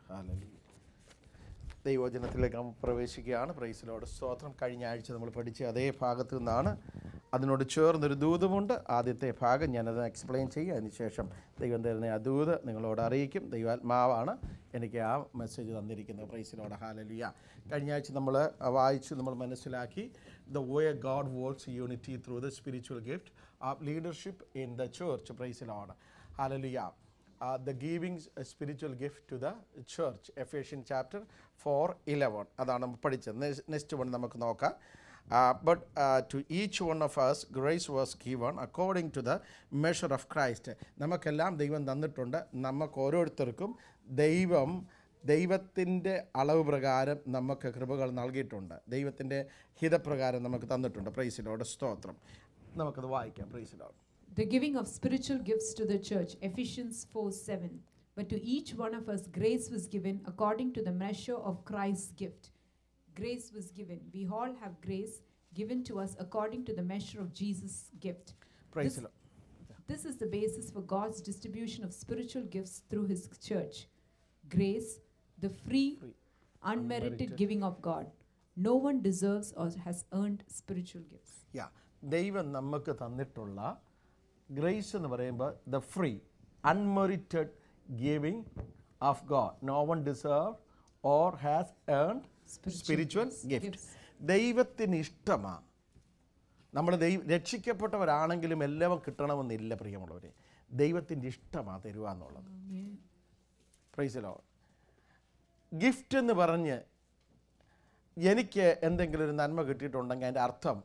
Hallelujah. ദൈവവചനത്തിലേക്ക് നാം പ്രവേശിക്കുകയാണ് പ്രൈസിലോട് സ്തോത്രം കഴിഞ്ഞ ആഴ്ച നമ്മൾ പഠിച്ച അതേ ഭാഗത്തു നിന്നാണ് അതിനോട് ചേർന്നൊരു ദൂതമുണ്ട് ആദ്യത്തെ ഭാഗം ഞാനത് എക്സ്പ്ലെയിൻ ചെയ്യും അതിനുശേഷം ദൈവം തരുന്ന ആ ദൂത് നിങ്ങളോട് അറിയിക്കും ദൈവാത്മാവാണ് എനിക്ക് ആ മെസ്സേജ് തന്നിരിക്കുന്നത് പ്രൈസിലോട് ഹാലലിയ കഴിഞ്ഞ ആഴ്ച നമ്മൾ വായിച്ചു നമ്മൾ മനസ്സിലാക്കി the way God works unity through the spiritual gift of leadership in the church പ്രൈസിലോട് hallelujah uh, the giving a spiritual gift to the church Ephesian chapter four eleven അതാണ് നമ്മൾ പഠിച്ചത് നെക്സ്റ്റ് വൺ നമുക്ക് നോക്കാം but to each one of us grace was given according to the measure of Christ നമുക്കെല്ലാം ദൈവം തന്നിട്ടുണ്ട് നമുക്ക് ഓരോരുത്തർക്കും ദൈവം ദൈവത്തിൻ്റെ അളവ് പ്രകാരം നമുക്ക് കൃപകൾ നൽകിയിട്ടുണ്ട് ദൈവത്തിൻ്റെ ഹിതപ്രകാരം നമുക്ക് തന്നിട്ടുണ്ട് പ്രൈസിലോട് സ്തോത്രം നമുക്കത് വായിക്കാം പ്രൈസിലോട് The giving of spiritual gifts to the church, Ephesians 4 7. But to each one of us, grace was given according to the measure of Christ's gift. Grace was given. We all have grace given to us according to the measure of Jesus' gift. പ്രൈസിലോ This is the basis for God's distribution of spiritual gifts through His church. Grace, the free, Free. unmerited Unmerited. giving of God. No one deserves or has earned spiritual gifts. യാ ദൈവം നമുക്ക് തന്നിട്ടുള്ള grace എന്ന് പറയുമ്പോൾ the free unmerited giving of God no one deserve or has earned spiritual gift Gifts. ദൈവത്തിന് ഇഷ്ടമാണ് നമ്മൾ ദൈവ രക്ഷിക്കപ്പെട്ടവരാണെങ്കിലും എല്ലാം കിട്ടണമെന്നില്ല പ്രിയമുള്ളവരെ ദൈവത്തിൻ്റെ ഇഷ്ടമാണ് തരുക എന്നുള്ളത് Amen. പ്രൈസിലോ ഗിഫ്റ്റ് എന്ന് പറഞ്ഞ് എനിക്ക് എന്തെങ്കിലും ഒരു നന്മ കിട്ടിയിട്ടുണ്ടെങ്കിൽ അതിൻ്റെ അർത്ഥം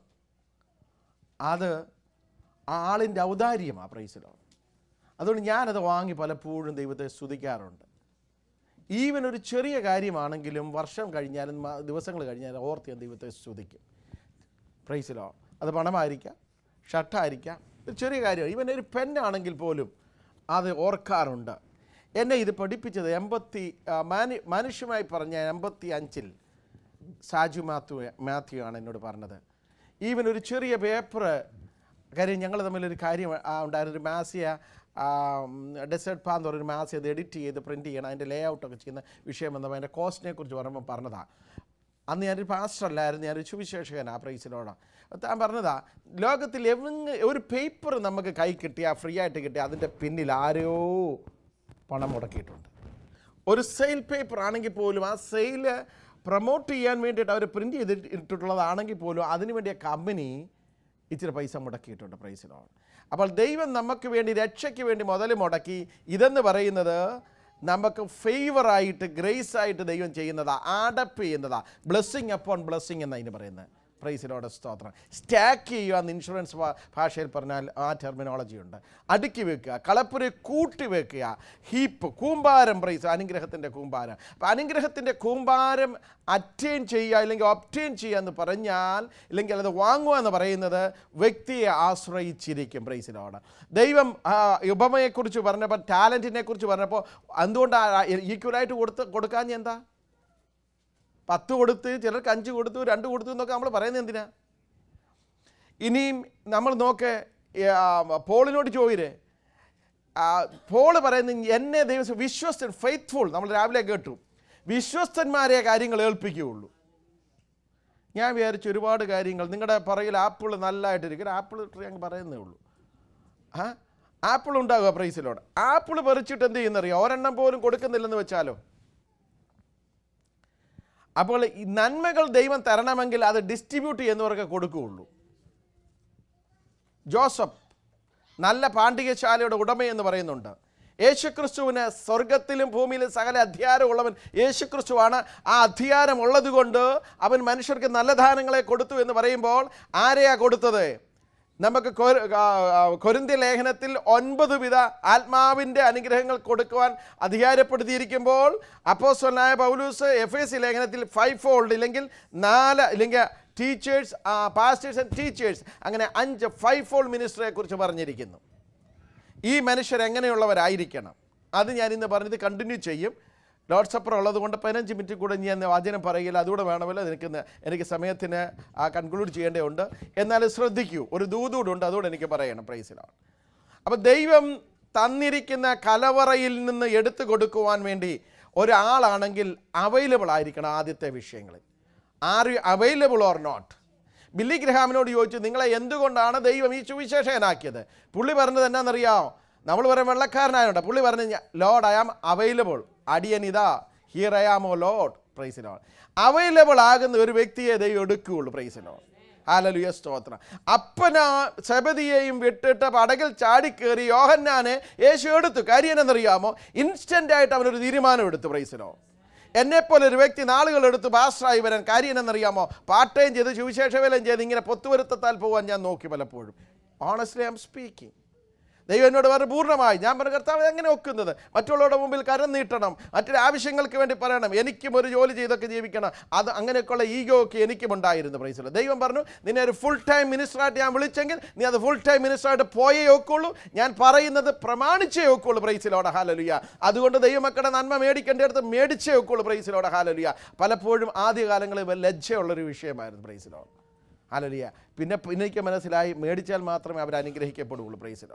അത് ആ ആളിൻ്റെ ഔദാര്യമാണ് പ്രൈസിലോ അതുകൊണ്ട് ഞാനത് വാങ്ങി പലപ്പോഴും ദൈവത്തെ സ്തുതിക്കാറുണ്ട് ഈവൻ ഒരു ചെറിയ കാര്യമാണെങ്കിലും വർഷം കഴിഞ്ഞാലും മ- ദിവസങ്ങൾ കഴിഞ്ഞാലും ഓർത്ത് ഞാൻ ദൈവത്തെ സ്തുതിക്കും പ്രൈസിലോ അത് പണമായിരിക്കാം ഷർട്ടായിരിക്കാം ഒരു ചെറിയ കാര്യമാണ് ഈവൻ ഒരു പെന്നാണെങ്കിൽ പോലും അത് ഓർക്കാറുണ്ട് എന്നെ ഇത് പഠിപ്പിച്ചത് എൺപത്തി ആ, മാനി മനുഷ്യമായി പറഞ്ഞ എൺപത്തി അഞ്ചിൽ സാജു മാത്യു മാത്യു ആണ് എന്നോട് പറഞ്ഞത് ഈവൻ ഒരു ചെറിയ പേപ്പർ കാര്യം ഞങ്ങൾ തമ്മിലൊരു കാര്യം ആ, ഉണ്ടായിരുന്നു ഒരു മാസിയ ഡെസേർട്ട് പാന്ന് പറഞ്ഞൊരു മാസിയ അത് എഡിറ്റ് ചെയ്ത് പ്രിൻറ്റ് ചെയ്യണം അതിൻ്റെ ലേ ഔട്ടൊക്കെ ചെയ്യുന്ന വിഷയം വന്നപ്പോൾ അതിൻ്റെ കോസ്റ്റിനെ കുറിച്ച് പറയുമ്പോൾ പറഞ്ഞതാണ് അന്ന് ഞാനൊരു പാസ്റ്റർ അല്ലായിരുന്നു ഞാനൊരു സുവിശേഷകനാണ് ആ പ്രൈസിലോടാണ് താൻ പറഞ്ഞതാ ലോകത്തിൽ എവിങ് ഒരു പേപ്പർ നമുക്ക് കൈ കിട്ടിയാൽ ഫ്രീ ആയിട്ട് കിട്ടിയാൽ അതിൻ്റെ പിന്നിൽ ആരോ പണം മുടക്കിയിട്ടുണ്ട് ഒരു സെയിൽ പേപ്പർ ആണെങ്കിൽ പോലും ആ സെയിൽ പ്രൊമോട്ട് ചെയ്യാൻ വേണ്ടിയിട്ട് അവർ പ്രിൻ്റ് ചെയ്തിട്ടുള്ളതാണെങ്കിൽ പോലും അതിന് വേണ്ടിയ കമ്പനി ഇച്ചിരി പൈസ മുടക്കിയിട്ടുണ്ട് പ്രൈസിലോൺ അപ്പോൾ ദൈവം നമുക്ക് വേണ്ടി രക്ഷയ്ക്ക് വേണ്ടി മുതൽ മുടക്കി ഇതെന്ന് പറയുന്നത് നമുക്ക് ഫേവറായിട്ട് ഗ്രേസ് ആയിട്ട് ദൈവം ചെയ്യുന്നതാ ആഡപ്പ് ചെയ്യുന്നതാ ബ്ലെസ്സിങ് അപ്പോൺ ബ്ലെസ്സിങ് എന്നതിന് പറയുന്നത് പ്രൈസിലോടെ സ്തോത്രം സ്റ്റാക്ക് ചെയ്യുക എന്ന് ഇൻഷുറൻസ് ഭാ- ഭാഷയിൽ പറഞ്ഞാൽ ആ ടെർമിനോളജി ഉണ്ട് അടുക്കി വെക്കുക കളപ്പുര കൂട്ടി വെക്കുക ഹീപ്പ് കൂമ്പാരം പ്രൈസ് അനുഗ്രഹത്തിൻ്റെ കൂമ്പാരം അപ്പം അനുഗ്രഹത്തിൻ്റെ കൂമ്പാരം അറ്റൈൻ ചെയ്യുക അല്ലെങ്കിൽ ഒപ്റ്റൈൻ ചെയ്യുക എന്ന് പറഞ്ഞാൽ ഇല്ലെങ്കിൽ അത് വാങ്ങുക എന്ന് പറയുന്നത് വ്യക്തിയെ ആശ്രയിച്ചിരിക്കും പ്രൈസിലോട് ദൈവം ആ, ഉപമയെക്കുറിച്ച് പറഞ്ഞപ്പോൾ ടാലൻറ്റിനെ കുറിച്ച് പറഞ്ഞപ്പോൾ എന്തുകൊണ്ടാണ് ഈക്വലായിട്ട് കൊടുത്ത് കൊടുക്കാൻ എന്താ പത്ത് കൊടുത്ത് ചിലർക്ക് അഞ്ച് കൊടുത്തു രണ്ട് കൊടുത്തു എന്നൊക്കെ നമ്മൾ പറയുന്നത് എന്തിനാ ഇനിയും നമ്മൾ നോക്ക് ആ, പോളിനോട് ചോദിരെ പോള് പറയുന്നത് എന്നെ ദൈവം വിശ്വസ്തൻ ഫെയ്ത്ത്ഫുൾ നമ്മൾ രാവിലെ കേട്ടു വിശ്വസ്തന്മാരെ കാര്യങ്ങൾ ഏൽപ്പിക്കുകയുള്ളൂ ഞാൻ വിചാരിച്ചു ഒരുപാട് കാര്യങ്ങൾ നിങ്ങളുടെ പറയിൽ ആപ്പിൾ നല്ലതായിട്ടിരിക്കും ആപ്പിൾ ട്രീ അങ്ങ് പറയുന്നേ ഉള്ളൂ ആ ആപ്പിൾ ഉണ്ടാകുക പ്രൈസിലോട് ആപ്പിൾ പറിച്ചിട്ട് എന്ത് ചെയ്യുന്നറിയോ ഒരെണ്ണം പോലും കൊടുക്കുന്നില്ലെന്ന് വെച്ചാലോ അപ്പോൾ ഈ നന്മകൾ ദൈവം തരണമെങ്കിൽ അത് ഡിസ്ട്രിബ്യൂട്ട് ചെയ്യുന്നവർക്ക് കൊടുക്കുകയുള്ളൂ ജോസഫ് നല്ല പാണ്ഡികശാലയുടെ ഉടമയെന്ന് പറയുന്നുണ്ട് യേശുക്രിസ്തുവിന് സ്വർഗത്തിലും ഭൂമിയിലും സകല അധികാരമുള്ളവൻ യേശുക്രിസ്തുവാണ് ആ അധികാരം ഉള്ളതുകൊണ്ട് അവൻ മനുഷ്യർക്ക് നല്ല ദാനങ്ങളെ കൊടുത്തു എന്ന് പറയുമ്പോൾ ആരെയാ കൊടുത്തത് നമുക്ക് കൊ- ആ, ആ, കൊരിന്ത്യ ലേഖനത്തിൽ ഒൻപത് വിധ ആത്മാവിൻ്റെ അനുഗ്രഹങ്ങൾ കൊടുക്കുവാൻ അധികാരപ്പെടുത്തിയിരിക്കുമ്പോൾ അപ്പോസ്വലനായ പൗലൂസ് എഫ് എസ് സി ലേഖനത്തിൽ ഫൈവ് ഫോൾഡ് ഇല്ലെങ്കിൽ നാല് ഇല്ലെങ്കിൽ ടീച്ചേഴ്സ് പാസ്റ്റേഴ്സ് ആൻഡ് ടീച്ചേഴ്സ് അങ്ങനെ അഞ്ച് ഫൈവ് ഫോൾഡ് മിനിസ്റ്ററെ കുറിച്ച് പറഞ്ഞിരിക്കുന്നു ഈ മനുഷ്യർ എങ്ങനെയുള്ളവരായിരിക്കണം അത് ഞാൻ ഇന്ന് പറഞ്ഞത് കണ്ടിന്യൂ ചെയ്യും ലോഡ് സപ്പർ ഉള്ളത് കൊണ്ട് പതിനഞ്ച് മിനിറ്റ് കൂടെ ഞാൻ വചനം പറയുകയില്ല അതുകൂടെ വേണമല്ലോ എനിക്ക് ഇന്ന് എനിക്ക് സമയത്തിന് കൺക്ലൂഡ് ചെയ്യേണ്ടതുണ്ട് എന്നാൽ ശ്രദ്ധിക്കൂ ഒരു ദൂതൂടുണ്ട് അതുകൂടെ എനിക്ക് പറയണം പ്രൈസിലാണ് അപ്പോൾ ദൈവം തന്നിരിക്കുന്ന കലവറയിൽ നിന്ന് എടുത്തു കൊടുക്കുവാൻ വേണ്ടി ഒരാളാണെങ്കിൽ അവൈലബിൾ ആയിരിക്കണം ആദ്യത്തെ വിഷയങ്ങളിൽ are you available or not Billy ഗ്രഹാമിനോട് ചോദിച്ചു നിങ്ങളെ എന്തുകൊണ്ടാണ് ദൈവം ഈ സുവിശേഷകനാക്കിയത് പുള്ളി പറഞ്ഞത് എന്നാണെന്നറിയാമോ നമ്മൾ പറയും വെള്ളക്കാരനായോണ്ട് പുള്ളി പറഞ്ഞു ലോഡ് ഐ ആം അവൈലബിൾ അടിയൻ ഇതാ ഹിയർ ഐ ആമോ ലോഡ് പ്രൈസിനോ അവൈലബിൾ ആകുന്ന ഒരു വ്യക്തിയെ ദൈവം എടുക്കുകയുള്ളൂ പ്രൈസിനോ ഹാലലുയ സ്തോത്രം അപ്പനാ സെബദിയെയും വിട്ടിട്ട് പടകിൽ ചാടിക്കേറി യോഹന്നാനെ യേശു എടുത്തു കാര്യം എന്നറിയാമോ ഇൻസ്റ്റന്റ് ആയിട്ട് അവനൊരു തീരുമാനം എടുത്തു പ്രൈസിനോ എന്നെപ്പോലെ ഒരു വ്യക്തി നാളുകൾ എടുത്ത് പാസ്റ്ററായി വരാൻ കാര്യം എന്നറിയാമോ പാർട്ട് ടൈം ചെയ്ത് സുവിശേഷ വേലയും ചെയ്ത് ഇങ്ങനെ പൊത്തുവരുത്തത്താൽ പോകാൻ ഞാൻ നോക്കി പലപ്പോഴും ഓണസ്റ്റ്ലി ഐ എം സ്പീക്കിംഗ് ദൈവം എന്നോട് പറഞ്ഞു പൂർണ്ണമായി ഞാൻ പറഞ്ഞു കർത്താവ് എങ്ങനെ ഒക്കുന്നത് മറ്റുള്ളവരുടെ മുമ്പിൽ കരം നീട്ടണം മറ്റൊരു ആവശ്യങ്ങൾക്ക് വേണ്ടി പറയണം എനിക്കും ഒരു ജോലി ചെയ്തൊക്കെ ജീവിക്കണം അത് അങ്ങനെയൊക്കെയുള്ള ഈഗോ ഒക്കെ എനിക്കും ഉണ്ടായിരുന്നു പ്രൈസിൽ ദൈവം പറഞ്ഞു നിന്നെ ഒരു ഫുൾ ടൈം മിനിസ്റ്ററായിട്ട് ഞാൻ വിളിച്ചെങ്കിൽ നീ അത് ഫുൾ ടൈം മിനിസ്റ്ററായിട്ട് പോയേ ഒക്കുള്ളൂ ഞാൻ പറയുന്നത് പ്രമാണിച്ചേ ഒക്കുള്ളൂ പ്രൈസിലോടെ ഹാലലുയ അതുകൊണ്ട് ദൈവമക്കളുടെ നന്മ മേടിക്കേണ്ടടുത്ത് മേടിച്ചേ ഒക്കുള്ളൂ പ്രൈസിലോടെ ഹാലലുയ പലപ്പോഴും ആദ്യകാലങ്ങളിൽ ലജ്ജയുള്ളൊരു വിഷയമായിരുന്നു പ്രൈസിലോട് ഹാലലുയ പിന്നെ പിന്നെ എനിക്ക് മനസ്സിലായി മേടിച്ചാൽ മാത്രമേ അവർ അനുഗ്രഹിക്കപ്പെടുകയുള്ളൂ പ്രൈസിലോ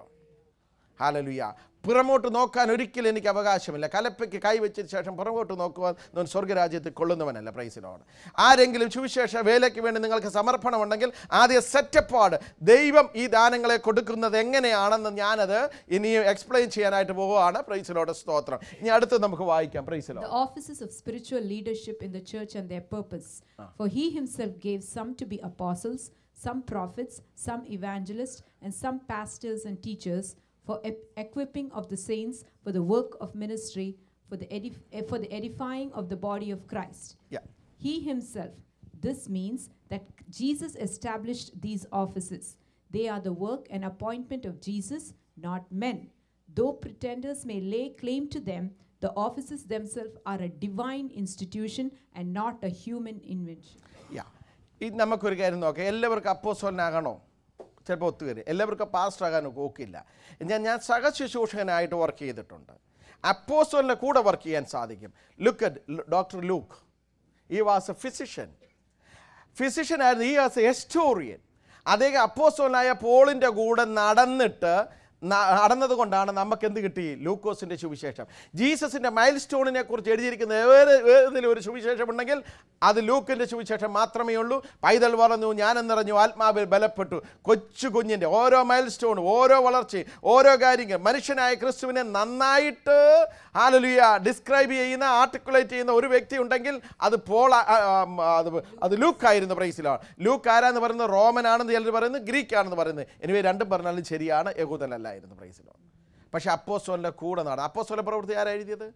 ഹാലലുയ പുറമോട്ട് നോക്കാൻ ഒരിക്കലും എനിക്ക് അവകാശമില്ല കലപ്പയ്ക്ക് കൈവച്ചതിന് ശേഷം പുറമോട്ട് നോക്കുവാൻ ഞാൻ സ്വർഗരാജ്യത്തിൽ കൊള്ളുന്നവനല്ല പ്രൈസിനോട് ആരെങ്കിലും സുവിശേഷ വേലയ്ക്ക് വേണ്ടി നിങ്ങൾക്ക് സമർപ്പണമുണ്ടെങ്കിൽ ആദ്യ സെറ്റപ്പാട് ദൈവം ഈ ദാനങ്ങളെ കൊടുക്കുന്നത് എങ്ങനെയാണെന്ന് ഞാനത് ഇനിയും എക്സ്പ്ലെയിൻ ചെയ്യാനായിട്ട് പോവുകയാണ് പ്രൈസിലോട് സ്തോത്രം ഇനി അടുത്ത് നമുക്ക് വായിക്കാം പ്രൈസിലോ The offices of spiritual leadership in the church and their purpose. For he himself gave some to be apostles, some prophets, some evangelists, and some pastors and teachers for ep- equipping of the saints for the work of ministry, for the, edif- eh, for the edifying of the body of Christ. Yeah. He himself. This means that Jesus established these offices. They are the work and appointment of Jesus, not men. Though pretenders may lay claim to them, the offices themselves are a divine institution and not a human invention. യാ ഇത് നമുക്കൊരു കാര്യം നോക്കാം എല്ലാവർക്കും അപ്പോസോലിനാകണോ ചിലപ്പോൾ ഒത്തുവരും എല്ലാവർക്കും pastor ആകാനോ ഒക്കില്ല ഞാൻ ഞാൻ സഹശുശ്രൂഷകനായിട്ട് work ചെയ്തിട്ടുണ്ട് അപ്പോസോലിൻ്റെ കൂടെ വർക്ക് ചെയ്യാൻ സാധിക്കും look at doctor Luke he was a physician physician ആയിരുന്നു ഈ വാസ് എ എസ്റ്റോറിയൻ അദ്ദേഹം അപ്പോസോലായ പോളിൻ്റെ കൂടെ നടന്നിട്ട് ന- നടന്നത് കൊണ്ടാണ് നമുക്ക് എന്ത് കിട്ടി ലൂക്കോസിൻ്റെ സുവിശേഷം ജീസസിൻ്റെ മൈൽ സ്റ്റോണിനെ കുറിച്ച് എഴുതിയിരിക്കുന്ന ഏത് ഏതെങ്കിലും ഒരു സുവിശേഷം ഉണ്ടെങ്കിൽ അത് ലൂക്കിൻ്റെ സുവിശേഷം മാത്രമേ ഉള്ളൂ പൈതൽ വളർന്നു ഞാനെന്നറിഞ്ഞു ആത്മാവിൽ ബലപ്പെട്ടു കൊച്ചു കുഞ്ഞിൻ്റെ ഓരോ മൈൽ സ്റ്റോണും ഓരോ വളർച്ചയും ഓരോ കാര്യങ്ങൾ മനുഷ്യനായ ക്രിസ്തുവിനെ നന്നായിട്ട് ഹാലലുയ ഡിസ്ക്രൈബ് ചെയ്യുന്ന ആർട്ടിക്കുലേറ്റ് ചെയ്യുന്ന ഒരു വ്യക്തി ഉണ്ടെങ്കിൽ അത് പോൾ ആ- ആ- ആ- അത് അത് ലൂക്ക് ആയിരുന്നു പ്രൈസിലാണ് ലൂക്ക് ആരാന്ന് പറയുന്നത് റോമൻ ആണെന്ന് ചിലർ പറയുന്നത് ഗ്രീക്ക് ആണെന്ന് പറയുന്നത് എനിവേ രണ്ടും പറഞ്ഞാലും ശരിയാണ് യഹൂദനല്ലായിരുന്നു പ്രൈസിലോ പക്ഷെ അപ്പോസ്തോലിൻ്റെ കൂടെ നാട് അപ്പോസ്തോല പ്രവൃത്തി ആരാ എഴുതിയത്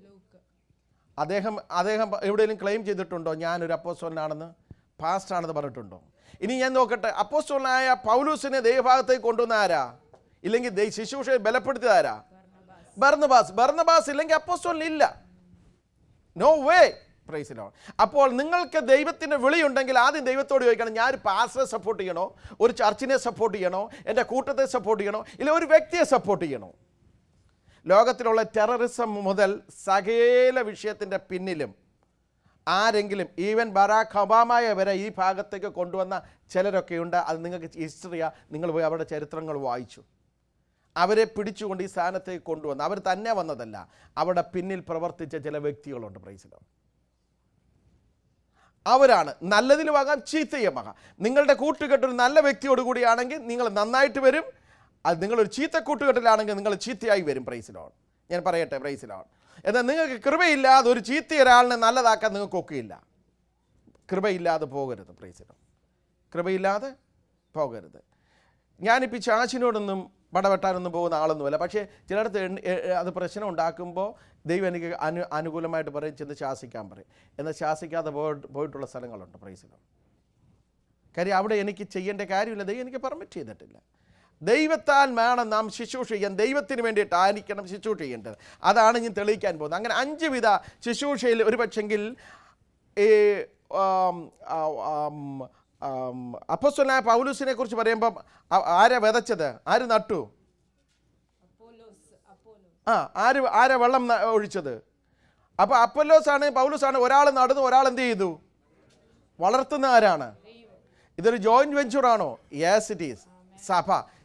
അദ്ദേഹം അദ്ദേഹം എവിടെയെങ്കിലും ക്ലെയിം ചെയ്തിട്ടുണ്ടോ ഞാനൊരു അപ്പോസ്തോലനാണെന്ന് പാസ്റ്റ് ആണെന്ന് പറഞ്ഞിട്ടുണ്ടോ ഇനി ഞാൻ നോക്കട്ടെ അപ്പോസ്തോലനായ പൗലൂസിനെ ദൈവഭാഗത്തേക്ക് കൊണ്ടുവന്ന ആരാ ഇല്ലെങ്കിൽ ദൈ- ശുശ്രൂഷയെ ബലപ്പെടുത്തിയത് ആരാ ബർന്നബാസ് ബർന്നബാസ് ഇല്ലെങ്കിൽ അപ്പോസ്തോലൻ ഇല്ല നോ വേ പ്രൈസിലോ അപ്പോൾ നിങ്ങൾക്ക് ദൈവത്തിൻ്റെ വിളിയുണ്ടെങ്കിൽ ആദ്യം ദൈവത്തോട് ചോദിക്കണം ഞാൻ ഒരു പാസ്റ്ററെ സപ്പോർട്ട് ചെയ്യണോ ഒരു ചർച്ചിനെ സപ്പോർട്ട് ചെയ്യണോ എൻ്റെ കൂട്ടത്തെ സപ്പോർട്ട് ചെയ്യണോ ഇല്ല ഒരു വ്യക്തിയെ സപ്പോർട്ട് ചെയ്യണോ ലോകത്തിലുള്ള ടെററിസം മുതൽ സകല വിഷയത്തിൻ്റെ പിന്നിലും ആരെങ്കിലും ഈവൻ ബറാഖ് ഒബാമയെ വരെ ഈ ഭാഗത്തേക്ക് കൊണ്ടുവന്ന ചിലരൊക്കെയുണ്ട് അത് നിങ്ങൾക്ക് ഹിസ്റ്ററിയാ നിങ്ങൾ പോയി അവരുടെ ചരിത്രങ്ങൾ വായിച്ചു അവരെ പിടിച്ചുകൊണ്ട് ഈ സ്ഥാനത്തേക്ക് കൊണ്ടുവന്ന് അവർ തന്നെ വന്നതല്ല അവിടെ പിന്നിൽ പ്രവർത്തിച്ച ചില വ്യക്തികളുണ്ട് പ്രൈസിലോ അവരാണ് നല്ലതിലുമാകാം ചീത്തയുമാകാം നിങ്ങളുടെ കൂട്ടുകെട്ടൊരു നല്ല വ്യക്തിയോട് കൂടിയാണെങ്കിൽ നിങ്ങൾ നന്നായിട്ട് വരും അത് നിങ്ങളൊരു ചീത്ത കൂട്ടുകെട്ടിലാണെങ്കിൽ നിങ്ങൾ ചീത്തയായി വരും പ്രൈസിലോൺ ഞാൻ പറയട്ടെ പ്രൈസിലോൺ എന്നാൽ നിങ്ങൾക്ക് കൃപയില്ലാതെ ഒരു ചീത്ത ഒരാളിനെ നല്ലതാക്കാൻ നിങ്ങൾക്ക് ഒക്കെയില്ല കൃപയില്ലാതെ പോകരുത് പ്രൈസിലോ കൃപയില്ലാതെ പോകരുത് ഞാനിപ്പോൾ ഈ ചാച്ചിനോടൊന്നും പടവെട്ടാനൊന്നും പോകുന്ന ആളൊന്നുമല്ല പക്ഷേ ചിലയിടത്ത് എണ്ണ- എ- എ- അത് പ്രശ്നം ഉണ്ടാക്കുമ്പോൾ ദൈവം എനിക്ക് അനു അനുകൂലമായിട്ട് പറയും ചെന്ന് ശാസിക്കാൻ പറയും എന്നാൽ ശാസിക്കാതെ പോയിട്ട് പോയിട്ടുള്ള സ്ഥലങ്ങളുണ്ട് പ്രൈസിലോ കാര്യം അവിടെ എനിക്ക് ചെയ്യേണ്ട കാര്യമില്ല ദൈവം എനിക്ക് പെർമിറ്റ് ചെയ്തിട്ടില്ല ദൈവത്താൽ വേണം നാം ശുശ്രൂഷ ചെയ്യാൻ ദൈവത്തിന് വേണ്ടിയിട്ടായിരിക്കണം ശുശ്രൂഷ ചെയ്യേണ്ടത് അതാണ് ഞാൻ തെളിയിക്കാൻ പോകുന്നത് അങ്ങനെ അഞ്ച് വിധ ശുശ്രൂഷയിൽ ഒരു പക്ഷെങ്കിൽ ഈ അപ്പസ്വലായ പൗലൂസിനെ കുറിച്ച് പറയുമ്പം ആ- ആരാ വിതച്ചത് ആര് നട്ടു ആ ആര് ആരാ വെള്ളം ന- ഒഴിച്ചത് അപ്പോൾ അപ്പല്ലോസ് ആണ് പൗലൂസ് ആണ് ഒരാൾ നടന്നു ഒരാൾ എന്ത് ചെയ്തു വളർത്തുന്ന ആരാണ് ഇതൊരു ജോയിന്റ് വെഞ്ചർ ആണോ യെസ് ഇറ്റ് ഈസ് സഭ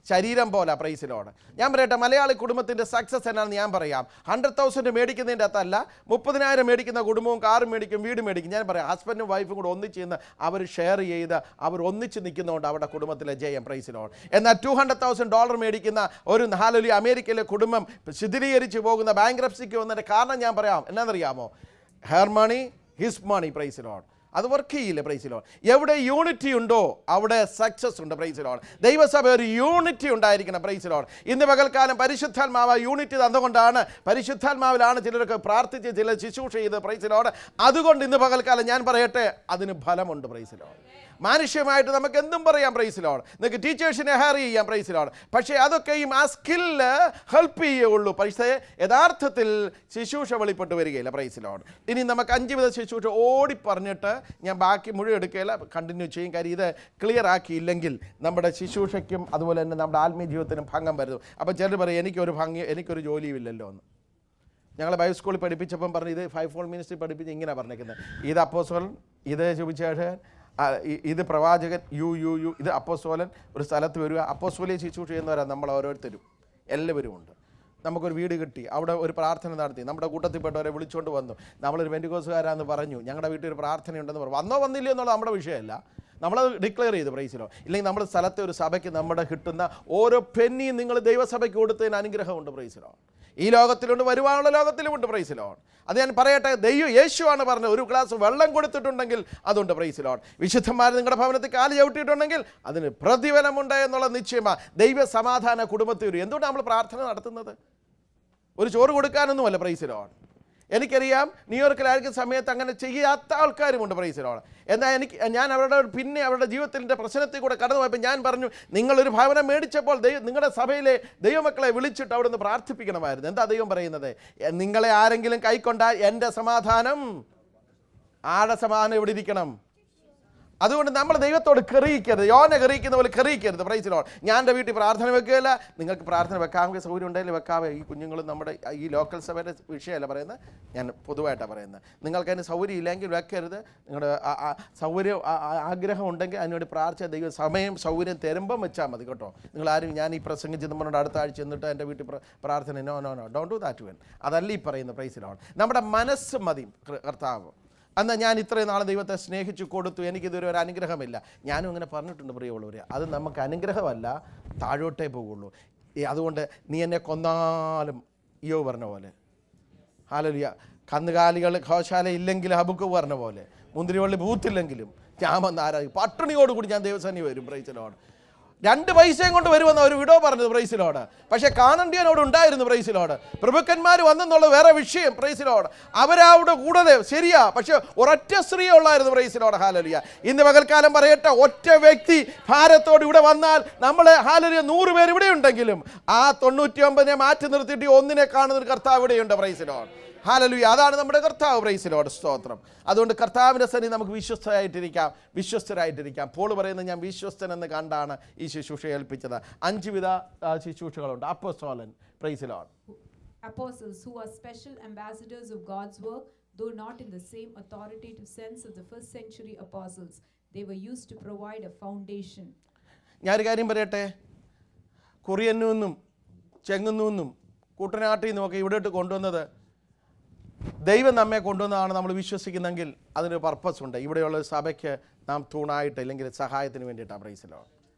ശരീരം പോലെ പ്രൈസിലോട് ഞാൻ പറയട്ടെ മലയാളി കുടുംബത്തിൻ്റെ സക്സസ് എന്നാണെന്ന് ഞാൻ പറയാം ഹൺഡ്രഡ് തൗസൻഡ് മേടിക്കുന്നതിൻ്റെ അകത്തല്ല മുപ്പതിനായിരം മേടിക്കുന്ന കുടുംബവും കാറും മേടിക്കും വീട് മേടിക്കും ഞാൻ പറയാം ഹസ്ബൻഡും വൈഫും കൂടെ ഒന്നിച്ച് നിന്ന് അവർ ഷെയർ ചെയ്ത് അവർ ഒന്നിച്ച് നിൽക്കുന്നതുകൊണ്ട് അവരുടെ കുടുംബത്തിലെ ജയം പ്രൈസിലോട് എന്നാൽ ടു ഹൺഡ്രഡ് തൗസൻഡ് ഡോളർ മേടിക്കുന്ന ഒരു നാലൊലി അമേരിക്കയിലെ കുടുംബം ശിഥിലീകരിച്ച് പോകുന്ന ബാങ്ക്രപ്സിക്ക് വന്നതിൻ്റെ കാരണം ഞാൻ പറയാം എന്നാണെന്നറിയാമോ ഹെയർ മണി ഹിസ് മണി പ്രൈസിലോട് അത് വർക്ക് ചെയ്യില്ല പ്രൈസിലോൺ എവിടെ യൂണിറ്റി ഉണ്ടോ അവിടെ സക്സസ് ഉണ്ട് പ്രൈസിലോൺ ദൈവസഭ ഒരു യൂണിറ്റി ഉണ്ടായിരിക്കണം പ്രൈസിലോൺ ഇന്ന് പകൽക്കാലം പരിശുദ്ധാത്മാവ് യൂണിറ്റി തന്നുകൊണ്ടാണ് പരിശുദ്ധാത്മാവിലാണ് ചിലരൊക്കെ പ്രാർത്ഥിച്ച് ചില ശുശ്രൂഷ ചെയ്ത് പ്രൈസിലോട് അതുകൊണ്ട് ഇന്ന് പകൽക്കാലം ഞാൻ പറയട്ടെ അതിന് ഫലമുണ്ട് പ്രൈസിലോൺ മാനുഷ്യമായിട്ട് നമുക്ക് എന്തും പറയാം പ്രൈസിലോട് നിങ്ങൾക്ക് ടീച്ചേഴ്സിനെ ഹയർ ചെയ്യാം പ്രൈസിലോട് പക്ഷേ അതൊക്കെയും ആ സ്കില്ല് ഹെൽപ്പ് ചെയ്യുള്ളൂ പക്ഷേ യഥാർത്ഥത്തിൽ ശുശ്രൂഷ വെളിപ്പെട്ട് വരികയില്ല പ്രൈസിലോട് ഇനി നമുക്ക് അഞ്ച് വിധ ശുശ്രൂഷ ഓടി പറഞ്ഞിട്ട് ഞാൻ ബാക്കി മുഴുവൻ എടുക്കുകയില്ല കണ്ടിന്യൂ ചെയ്യും കാര്യം ഇത് ക്ലിയർ ആക്കിയില്ലെങ്കിൽ നമ്മുടെ ശുശ്രൂഷയ്ക്കും അതുപോലെ തന്നെ നമ്മുടെ ആത്മീയ ജീവിതത്തിനും ഭംഗം വരുന്നു അപ്പോൾ ചിലർ പറയും എനിക്കൊരു ഭംഗി എനിക്കൊരു ജോലിയും ഇല്ലല്ലോ എന്ന് ഞങ്ങൾ ബൈബിൾ സ്കൂളിൽ പഠിപ്പിച്ചപ്പം പറഞ്ഞു ഇത് ഫൈവ് ഫോൾ മിനിസ്ട്രി പഠിപ്പിച്ച് ഇങ്ങനെ പറഞ്ഞിരിക്കുന്നത് ഇത് അപ്പോസോലൻ ഇത് ശുഭിച്ചേഷൻ ഇത് പ്രവാചകൻ യു യു യു ഇത് അപ്പോസോലൻ ഒരു സ്ഥലത്ത് വരിക അപ്പോസോലിയെ ശുശ്രൂഷ ചെയ്യുന്നവരാണ് നമ്മൾ ഓരോരുത്തരും എല്ലാവരും ഉണ്ട് നമുക്കൊരു വീട് കിട്ടി അവിടെ ഒരു പ്രാർത്ഥന നടത്തി നമ്മുടെ കൂട്ടത്തിൽപ്പെട്ടവരെ വിളിച്ചുകൊണ്ട് വന്നു നമ്മളൊരു വെൻറ്റിക്കോസുകാരാന്ന് പറഞ്ഞു ഞങ്ങളുടെ വീട്ടിൽ ഒരു പ്രാർത്ഥനയുണ്ടെന്ന് പറഞ്ഞു വന്നോ വന്നില്ലയോ എന്നുള്ളത് നമ്മുടെ വിഷയമല്ല നമ്മളത് ഡിക്ലെയർ ചെയ്ത് പ്രൈസിലോ ഇല്ലെങ്കിൽ നമ്മുടെ സ്ഥലത്തെ ഒരു സഭയ്ക്ക് നമ്മുടെ കിട്ടുന്ന ഓരോ പെന്നിയും നിങ്ങൾ ദൈവസഭയ്ക്ക് കൊടുത്തതിന് അനുഗ്രഹമുണ്ട് പ്രൈസിലോ ഈ ലോകത്തിലുണ്ട് വരുവാനുള്ള ലോകത്തിലുമുണ്ട് പ്രൈസിലോൺ അത് ഞാൻ പറയട്ടെ ദൈവം യേശുവാണ് പറഞ്ഞത് ഒരു ഗ്ലാസ് വെള്ളം കൊടുത്തിട്ടുണ്ടെങ്കിൽ അതുണ്ട് പ്രൈസിലോൺ വിശുദ്ധന്മാർ നിങ്ങളുടെ ഭവനത്തിൽ കാല് ചവിട്ടിയിട്ടുണ്ടെങ്കിൽ അതിന് പ്രതിഫലമുണ്ട് എന്നുള്ള നിശ്ചയമാണ് ദൈവ സമാധാന കുടുംബത്തിൽ വരും എന്തുകൊണ്ടാണ് നമ്മൾ പ്രാർത്ഥന നടത്തുന്നത് ഒരു ചോറ് കൊടുക്കാനൊന്നുമല്ല പ്രൈസിലോൺ എനിക്കറിയാം ന്യൂയോർക്കിലായിരിക്കും സമയത്ത് അങ്ങനെ ചെയ്യാത്ത ആൾക്കാരുമുണ്ട് പ്രൈസിലോൺ എന്നാൽ എനിക്ക് ഞാൻ അവരുടെ പിന്നെ അവരുടെ ജീവിതത്തിൻ്റെ പ്രശ്നത്തിൽ കൂടെ കടന്നു പോയപ്പോൾ ഞാൻ പറഞ്ഞു നിങ്ങളൊരു ഭവനം മേടിച്ചപ്പോൾ ദൈവം നിങ്ങളുടെ സഭയിലെ ദൈവമക്കളെ വിളിച്ചിട്ട് അവിടെ നിന്ന് പ്രാർത്ഥിപ്പിക്കണമായിരുന്നു എന്താ ദൈവം പറയുന്നത് എ- നിങ്ങളെ ആരെങ്കിലും കൈക്കൊണ്ടാൽ എൻ്റെ സമാധാനം ആടെ സമാധാനം എവിടെ ഇരിക്കണം അതുകൊണ്ട് നമ്മൾ ദൈവത്തോട് കെറിയിക്കരുത് യോനെ കെറിയിക്കുന്ന പോലെ കെറിയിക്കരുത് പ്രൈസിലോ ഞാൻ എൻ്റെ വീട്ടിൽ പ്രാർത്ഥന വെക്കുകയില്ല നിങ്ങൾക്ക് പ്രാർത്ഥന വെക്കാമെങ്കിൽ സൗകര്യം ഉണ്ടെങ്കിൽ വെക്കാവേ ഈ കുഞ്ഞുങ്ങളും നമ്മുടെ ഈ ലോക്കൽ സഭയുടെ വിഷയമല്ല പറയുന്നത് ഞാൻ പൊതുവായിട്ടാണ് പറയുന്നത് നിങ്ങൾക്ക് അതിന് സൗകര്യം ഇല്ലെങ്കിൽ വെക്കരുത് നിങ്ങളുടെ ആ- ആ സൗകര്യം ആ- ആ- ആഗ്രഹം ഉണ്ടെങ്കിൽ അതിനുവേണ്ടി പ്രാർത്ഥിച്ച ദൈവം സമയം സൗകര്യം തരുമ്പം വെച്ചാൽ മതി കേട്ടോ നിങ്ങൾ ആരും ഞാൻ ഈ പ്രസംഗിച്ച് നമ്മളോട് അടുത്ത ആഴ്ച എന്നിട്ട് എൻ്റെ വീട്ടിൽ പ്ര- പ്രാർത്ഥന no no no don't do that when അതല്ല ഈ പറയുന്ന പ്രൈസിലാണ് നമ്മുടെ മനസ്സ് മതി കർ- കർത്താവ് എന്നാൽ ഞാൻ ഇത്രയും നാളെ ദൈവത്തെ സ്നേഹിച്ചു കൊടുത്തു എനിക്കിതൊരു ഒരു അനുഗ്രഹമില്ല ഞാനും അങ്ങനെ പറഞ്ഞിട്ടുണ്ട് പ്രിയമുള്ളവരെ അത് നമുക്ക് അനുഗ്രഹമല്ല താഴോട്ടേ പോകുള്ളൂ ഈ അതുകൊണ്ട് നീ എന്നെ കൊന്നാലും അയ്യോ പറഞ്ഞ പോലെ ഹാലലിയ കന്നുകാലികൾ ഘോഷാല ഇല്ലെങ്കിൽ ഹബുക്ക് പറഞ്ഞ പോലെ മുന്തിരിവള്ളി ബൂത്തില്ലെങ്കിലും ഞാൻ വന്ന് ആരാധിക്കും പട്ടിണിയോടുകൂടി ഞാൻ ദൈവസേനി വരും പ്രൈസിലോട് രണ്ട് പൈസയും കൊണ്ട് വരുമെന്ന് ഒരു വിടോ പറഞ്ഞത് പ്രൈസിലോട് പക്ഷെ കാണണ്ടിയനോട് ഉണ്ടായിരുന്നു പ്രൈസിലോട് പ്രഭുക്കന്മാർ വന്നെന്നുള്ള വേറെ വിഷയം പ്രൈസിലോട് അവരവിടെ കൂടെ ശരിയാ പക്ഷെ ഒരൊറ്റ സ്ത്രീ ഉള്ളായിരുന്നു പ്രൈസിലോട് ഹാലലിയ ഇന്ന് പകൽക്കാലം പറയട്ടെ ഒറ്റ വ്യക്തി ഭാരത്തോട് ഇവിടെ വന്നാൽ നമ്മൾ ഹാലലിയ നൂറ് പേര് ഇവിടെ ഉണ്ടെങ്കിലും ആ തൊണ്ണൂറ്റി ഒമ്പതിനെ മാറ്റി നിർത്തിയിട്ട് ഈ ഒന്നിനെ കാണുന്ന ഒരു കർത്താവ് ഇവിടെയുണ്ട് പ്രൈസിലോട് ഹാലലുയ അതാണ് നമ്മുടെ കർത്താവ് പ്രൈസിലോട് സ്തോത്രം അതുകൊണ്ട് കർത്താവിൻ്റെ സന്നി നമുക്ക് വിശ്വസ്തരായിട്ടിരിക്കാം വിശ്വസ്തരായിട്ടിരിക്കാം പോൾ പറയുന്നത് ഞാൻ വിശ്വസ്തൻ എന്ന് കണ്ടാണ് ഈ ശുശ്രൂഷ ഏൽപ്പിച്ചത് അഞ്ച് വിധ ആ, ശുശ്രൂഷകളുണ്ട് അപ്പോസ്തോലൻ പ്രൈസിലോട് Apostles who are special ambassadors of God's work, though not in the same authoritative sense of the first century apostles, they were used to provide a foundation. ഞാനൊരു കാര്യം പറയട്ടെ കുറിയന്നു നിന്നും ചെങ്ങുന്നു നിന്നും കുട്ടനാട്ടിൽ നിന്നുമൊക്കെ ഇവിടോട്ട് കൊണ്ടുവന്നത് ദൈവം നമ്മെ കൊണ്ടുവന്നതാണ് നമ്മൾ വിശ്വസിക്കുന്നെങ്കിൽ അതിന് പർപ്പസ് ഉണ്ട് ഇവിടെയുള്ള ഒരു സഭയ്ക്ക് നാം തൂണായിട്ട് അല്ലെങ്കിൽ സഹായത്തിന് വേണ്ടിയിട്ടാണ് പ്രൈസിലോ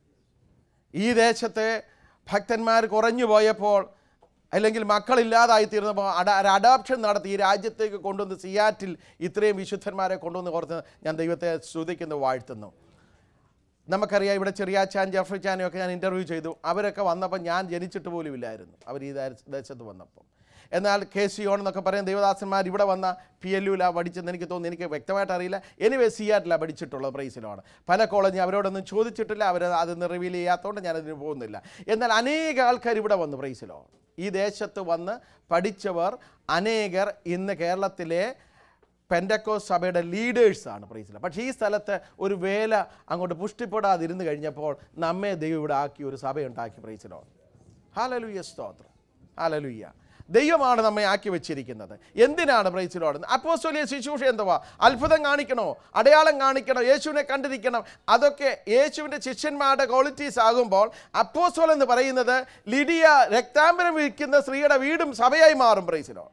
ഈ ദേശത്തെ ഭക്തന്മാർ കുറഞ്ഞു പോയപ്പോൾ അല്ലെങ്കിൽ മക്കളില്ലാതായി തീർന്നപ്പോൾ അഡ ഒരു അഡാപ്ഷൻ നടത്തി ഈ രാജ്യത്തേക്ക് കൊണ്ടുവന്ന് സിയാറ്റിൽ ഇത്രയും വിശുദ്ധന്മാരെ കൊണ്ടുവന്ന് ഓർത്ത് ഞാൻ ദൈവത്തെ സ്തുതിക്കുന്നു വാഴ്ത്തുന്നു നമുക്കറിയാം ഇവിടെ ചെറിയാച്ചാൻ ജഫ്രിച്ചാനും ഒക്കെ ഞാൻ ഇൻ്റർവ്യൂ ചെയ്തു അവരൊക്കെ വന്നപ്പോൾ ഞാൻ ജനിച്ചിട്ട് പോലും ഇല്ലായിരുന്നു അവർ ഈ ദേശ- ദേശത്ത് വന്നപ്പോൾ എന്നാൽ കെ സി ഓൺ എന്നൊക്കെ പറയുന്ന ദേവദാസന്മാർ ഇവിടെ വന്ന പി എൽ യുലാണ് പഠിച്ചെന്ന് എനിക്ക് തോന്നുന്നു എനിക്ക് വ്യക്തമായിട്ട് അറിയില്ല എനിവേ സി ആറിലാണ് പഠിച്ചിട്ടുള്ളത് പ്രൈസിലാണ് പല കോളേജ് അവരോടൊന്നും ചോദിച്ചിട്ടില്ല അവർ അതൊന്നും റിവീൽ ചെയ്യാത്തതുകൊണ്ട് ഞാനതിന് പോകുന്നില്ല എന്നാൽ അനേക ആൾക്കാർ ഇവിടെ വന്നു പ്രൈസിലോ ഈ ദേശത്ത് വന്ന് പഠിച്ചവർ അനേകർ ഇന്ന് കേരളത്തിലെ പെൻഡക്കോസ് സഭയുടെ ലീഡേഴ്സാണ് പ്രൈസില പക്ഷേ ഈ സ്ഥലത്ത് ഒരു വേല അങ്ങോട്ട് പുഷ്ടിപ്പെടാതിരുന്ന് കഴിഞ്ഞപ്പോൾ നമ്മെ ദൈവം ഇവിടെ ആക്കി ഒരു സഭയുണ്ടാക്കി പ്രൈസിലോ ഹാലലുയ്യ സ്തോത്രം ഹാലലുയ്യ ദൈവമാണ് നമ്മെ ആക്കി വെച്ചിരിക്കുന്നത് എന്തിനാണ് പ്രൈസിലോട് അപ്പോസ്തോലിക ശുശ്രൂഷ എന്തുവാ അത്ഭുതം കാണിക്കണോ അടയാളം കാണിക്കണോ യേശുവിനെ കണ്ടിരിക്കണം അതൊക്കെ യേശുവിൻ്റെ ശിഷ്യന്മാരുടെ ക്വാളിറ്റീസ് ആകുമ്പോൾ അപ്പോസ്തോൽ എന്ന് പറയുന്നത് ലിഡിയ രക്താംബരം വിൽക്കുന്ന സ്ത്രീയുടെ വീടും സഭയായി മാറും പ്രൈസിലോ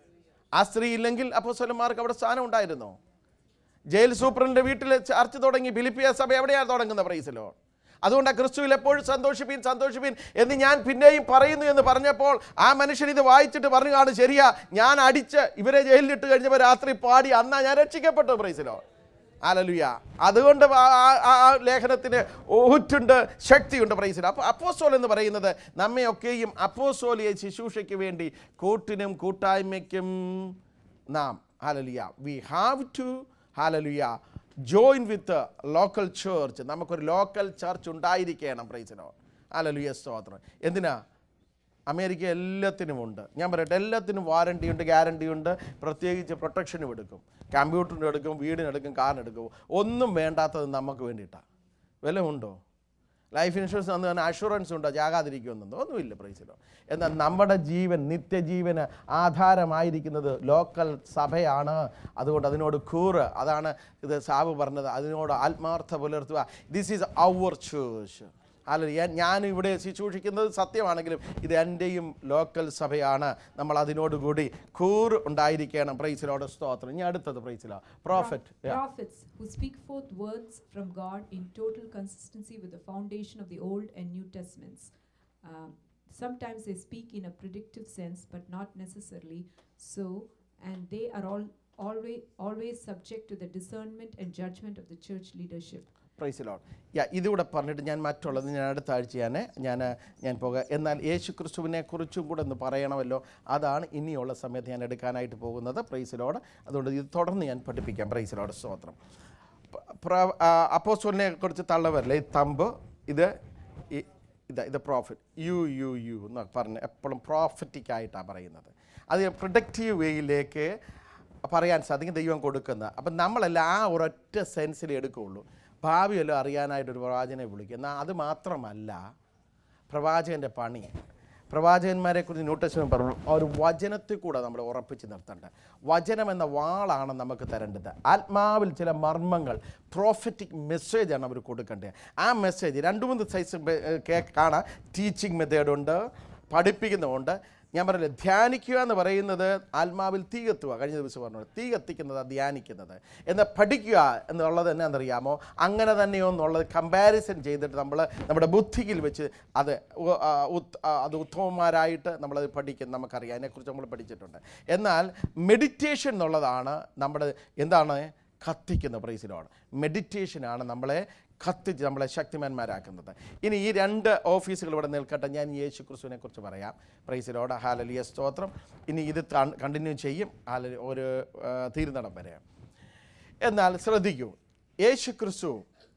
ആ സ്ത്രീ ഇല്ലെങ്കിൽ അപ്പോസ്തലന്മാർക്ക് അവിടെ സ്ഥാനം ഉണ്ടായിരുന്നോ ജയിൽ സൂപ്രണ്ടിൻ്റെ വീട്ടിൽ ചർച്ച തുടങ്ങി ഫിലിപ്പിയ സഭ എവിടെയാണ് തുടങ്ങുന്നത് പ്രൈസിലോ അതുകൊണ്ട് ക്രിസ്തുവിൽ എപ്പോഴും സന്തോഷിപ്പീൻ സന്തോഷിപ്പീൻ എന്ന് ഞാൻ പിന്നെയും പറയുന്നു എന്ന് പറഞ്ഞപ്പോൾ ആ മനുഷ്യൻ ഇത് വായിച്ചിട്ട് പറഞ്ഞു കാണും ശരിയാ ഞാൻ അടിച്ച് ഇവരെ ജയിലിലിട്ട് കഴിഞ്ഞപ്പോൾ രാത്രി പാടി അന്നാ ഞാൻ രക്ഷിക്കപ്പെട്ടു പ്രൈസിലോ ആലലുയ അതുകൊണ്ട് ആ- ആ- ആ ലേഖനത്തിന് ഊറ്റുണ്ട് ശക്തിയുണ്ട് പ്രൈസിൽ അപ്പോൾ അപ്പോസോൽ എന്ന് പറയുന്നത് നമ്മയൊക്കെയും അപ്പോസോലിയ ശുശ്രൂഷയ്ക്ക് വേണ്ടി കൂട്ടിനും കൂട്ടായ്മയ്ക്കും നാം hallelujah we have to hallelujah join with local church നമുക്കൊരു ലോക്കൽ ചർച്ച് ഉണ്ടായിരിക്കണം പ്രൈസിനോ ഹാലലുയ സ്തോത്രം എന്തിനാ അമേരിക്ക എല്ലാത്തിനും ഉണ്ട് ഞാൻ പറയട്ടെ എല്ലാത്തിനും വാറണ്ടി ഉണ്ട് ഗ്യാരണ്ടി ഉണ്ട് പ്രത്യേകിച്ച് പ്രൊട്ടക്ഷനും എടുക്കും കമ്പ്യൂട്ടറിനും എടുക്കും വീടിനെടുക്കും കാറിനെടുക്കും ഒന്നും വേണ്ടാത്തത് നമുക്ക് വേണ്ടിയിട്ടാണ് വില ഉണ്ടോ ലൈഫ് ഇൻഷുറൻസ് അന്ന് തന്നെ അഷുറൻസ് ഉണ്ടോ ജാകാതിരിക്കുമെന്നോ ഒന്നുമില്ല പ്രൈസിലോ എന്നാൽ നമ്മുടെ ജീവൻ നിത്യജീവന് ആധാരമായിരിക്കുന്നത് ലോക്കൽ സഭയാണ് അതുകൊണ്ട് അതിനോട് കൂറ് അതാണ് ഇത് സാബ് പറഞ്ഞത് അതിനോട് ആത്മാർത്ഥ പുലർത്തുക ദിസ് ഈസ് അവർ ചേർച്ച് അല്ല ഞാൻ ഇവിടെ ശുശ്രൂഷിക്കുന്നത് സത്യമാണെങ്കിലും ഇത് എൻ്റെയും ലോക്കൽ സഭയാണ് നമ്മൾ അതിനോടുകൂടി കൂർ ഉണ്ടായിരിക്കണം പ്രൈസിലോട് സ്തോത്രം ഇനി അടുത്തത് പ്രൈസിലോ prophet Prophets who speak forth words from God in total consistency with the foundation of the Old and New Testaments. Um, sometimes they speak in a predictive sense, but not necessarily so, and they are all always always subject to the discernment and judgment of the church leadership. പ്രൈസിലോൺ യാ ഇതിവിടെ പറഞ്ഞിട്ട് ഞാൻ മറ്റുള്ളത് ഞാൻ അടുത്ത ആഴ്ച ഞാൻ ഞാൻ ഞാൻ പോകാം എന്നാൽ യേശു ക്രിസ്തുവിനെ കുറിച്ചും കൂടെ ഒന്ന് പറയണമല്ലോ അതാണ് ഇനിയുള്ള സമയത്ത് ഞാൻ എടുക്കാനായിട്ട് പോകുന്നത് പ്രൈസിലോട് അതുകൊണ്ട് ഇത് തുടർന്ന് ഞാൻ പഠിപ്പിക്കാം പ്രൈസിലോട് സ്തോത്രം അപ്പോസ്റ്റോലിനെ കുറിച്ച് തള്ളവരല്ലേ ഈ തമ്പ് ഇത് ഈ- ഇത് ഇത് പ്രോഫിറ്റ് യു യു യു എന്ന് പറഞ്ഞ് എപ്പോഴും പ്രോഫറ്റിക് ആയിട്ടാണ് പറയുന്നത് അത് പ്രൊഡക്റ്റീവ് വേയിലേക്ക് പറയാൻ സാധിക്കും ദൈവം കൊടുക്കുന്ന അപ്പം നമ്മളെല്ലാം ആ ഒരൊറ്റ സെൻസിൽ എടുക്കുകയുള്ളൂ ഭാവിയെല്ലാം അറിയാനായിട്ട് ഒരു പ്രവാചകനെ വിളിക്കും എന്നാൽ അത് മാത്രമല്ല പ്രവാചകൻ്റെ പണി പ്രവാചകന്മാരെ കുറിച്ച് ന്യൂട്ടേഷൻ പറഞ്ഞു ആ ഒരു വചനത്തിൽ കൂടെ നമ്മൾ ഉറപ്പിച്ച് നിർത്തേണ്ടത് വചനം എന്ന വാളാണ് നമുക്ക് തരേണ്ടത് ആത്മാവിൽ ചില മർമ്മങ്ങൾ പ്രോഫറ്റിക് മെസ്സേജാണ് അവർ കൊടുക്കേണ്ടത് ആ മെസ്സേജ് രണ്ട് മൂന്ന് സൈസ് കാണാം ടീച്ചിങ് മെത്തേഡുണ്ട് പഠിപ്പിക്കുന്നുമുണ്ട് ഞാൻ പറഞ്ഞില്ലേ ധ്യാനിക്കുക എന്ന് പറയുന്നത് ആത്മാവിൽ തീ കത്തുക കഴിഞ്ഞ ദിവസം പറഞ്ഞു തീ കത്തിക്കുന്നത് ധ്യാനിക്കുന്നത് എന്നാൽ പഠിക്കുക എന്നുള്ളത് എന്നാണെന്നറിയാമോ അങ്ങനെ തന്നെയോ എന്നുള്ളത് കമ്പാരിസൺ ചെയ്തിട്ട് നമ്മൾ നമ്മുടെ ബുദ്ധിയിൽ വെച്ച് അത് ഉ- ആ, ഉത്- ആ, അത് ഉത്തമന്മാരായിട്ട് നമ്മളത് പഠിക്കും നമുക്കറിയാം അതിനെക്കുറിച്ച് നമ്മൾ പഠിച്ചിട്ടുണ്ട് എന്നാൽ മെഡിറ്റേഷൻ എന്നുള്ളതാണ് നമ്മുടെ എന്താണ് കത്തിക്കുന്ന പ്രൈസിലോട് മെഡിറ്റേഷനാണ് നമ്മളെ കത്തിച്ച് നമ്മളെ ശക്തിമാന്മാരാക്കുന്നത് ഇനി ഈ രണ്ട് ഓഫീസുകൾ ഇവിടെ നിൽക്കട്ടെ ഞാൻ യേശു ക്രിസ്തുവിനെ കുറിച്ച് പറയാം പ്രൈസിലോട് ഹാലലിയ സ്തോത്രം ഇനി ഇത് കണ്ടിന്യൂ ചെയ്യും ഹാലലി ഒരു ആ, തീരുന്നിടം വരെ എന്നാൽ ശ്രദ്ധിക്കൂ യേശു ക്രിസ്തു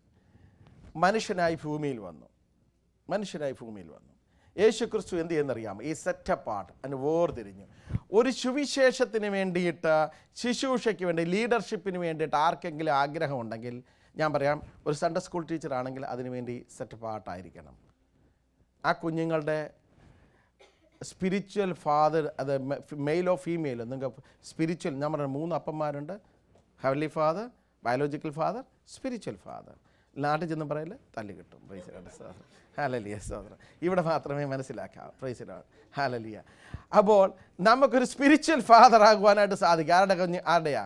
മനുഷ്യനായി ഭൂമിയിൽ വന്നു മനുഷ്യനായി ഭൂമിയിൽ വന്നു യേശു ക്രിസ്തു എന്ത് ചെയ്യുന്നറിയാമോ ഈ സെറ്റപ്പാട്ട് അതിന് വേർതിരിഞ്ഞു ഒരു സുവിശേഷത്തിന് വേണ്ടിയിട്ട് ശുശ്രൂഷയ്ക്ക് വേണ്ടി ലീഡർഷിപ്പിന് വേണ്ടിയിട്ട് ആർക്കെങ്കിലും ആഗ്രഹമുണ്ടെങ്കിൽ ഞാൻ പറയാം ഒരു സൺഡേ സ്കൂൾ ടീച്ചർ ആണെങ്കിൽ അതിനു വേണ്ടി സെറ്റപ്പാട്ടായിരിക്കണം ആ കുഞ്ഞുങ്ങളുടെ സ്പിരിച്വൽ ഫാദർ അത് മെയിലോ ഫീമെയിലോ നിങ്ങൾക്ക് സ്പിരിച്വൽ ഞാൻ പറഞ്ഞ മൂന്ന് അപ്പന്മാരുണ്ട് heavenly father biological father spiritual father നാട്ടിൽ ചെന്ന് പറയല് തല്ലി കിട്ടും പ്രൈസിലാണ് സഹോദരൻ ഹാലലിയ സഹോദരൻ ഇവിടെ മാത്രമേ മനസ്സിലാക്കാം പ്രൈസിലാണ് ഹാലലിയ അപ്പോൾ നമുക്കൊരു സ്പിരിച്വൽ ഫാദർ ആകുവാനായിട്ട് സാധിക്കും ആരുടെ കുഞ്ഞ് ആരുടെയാ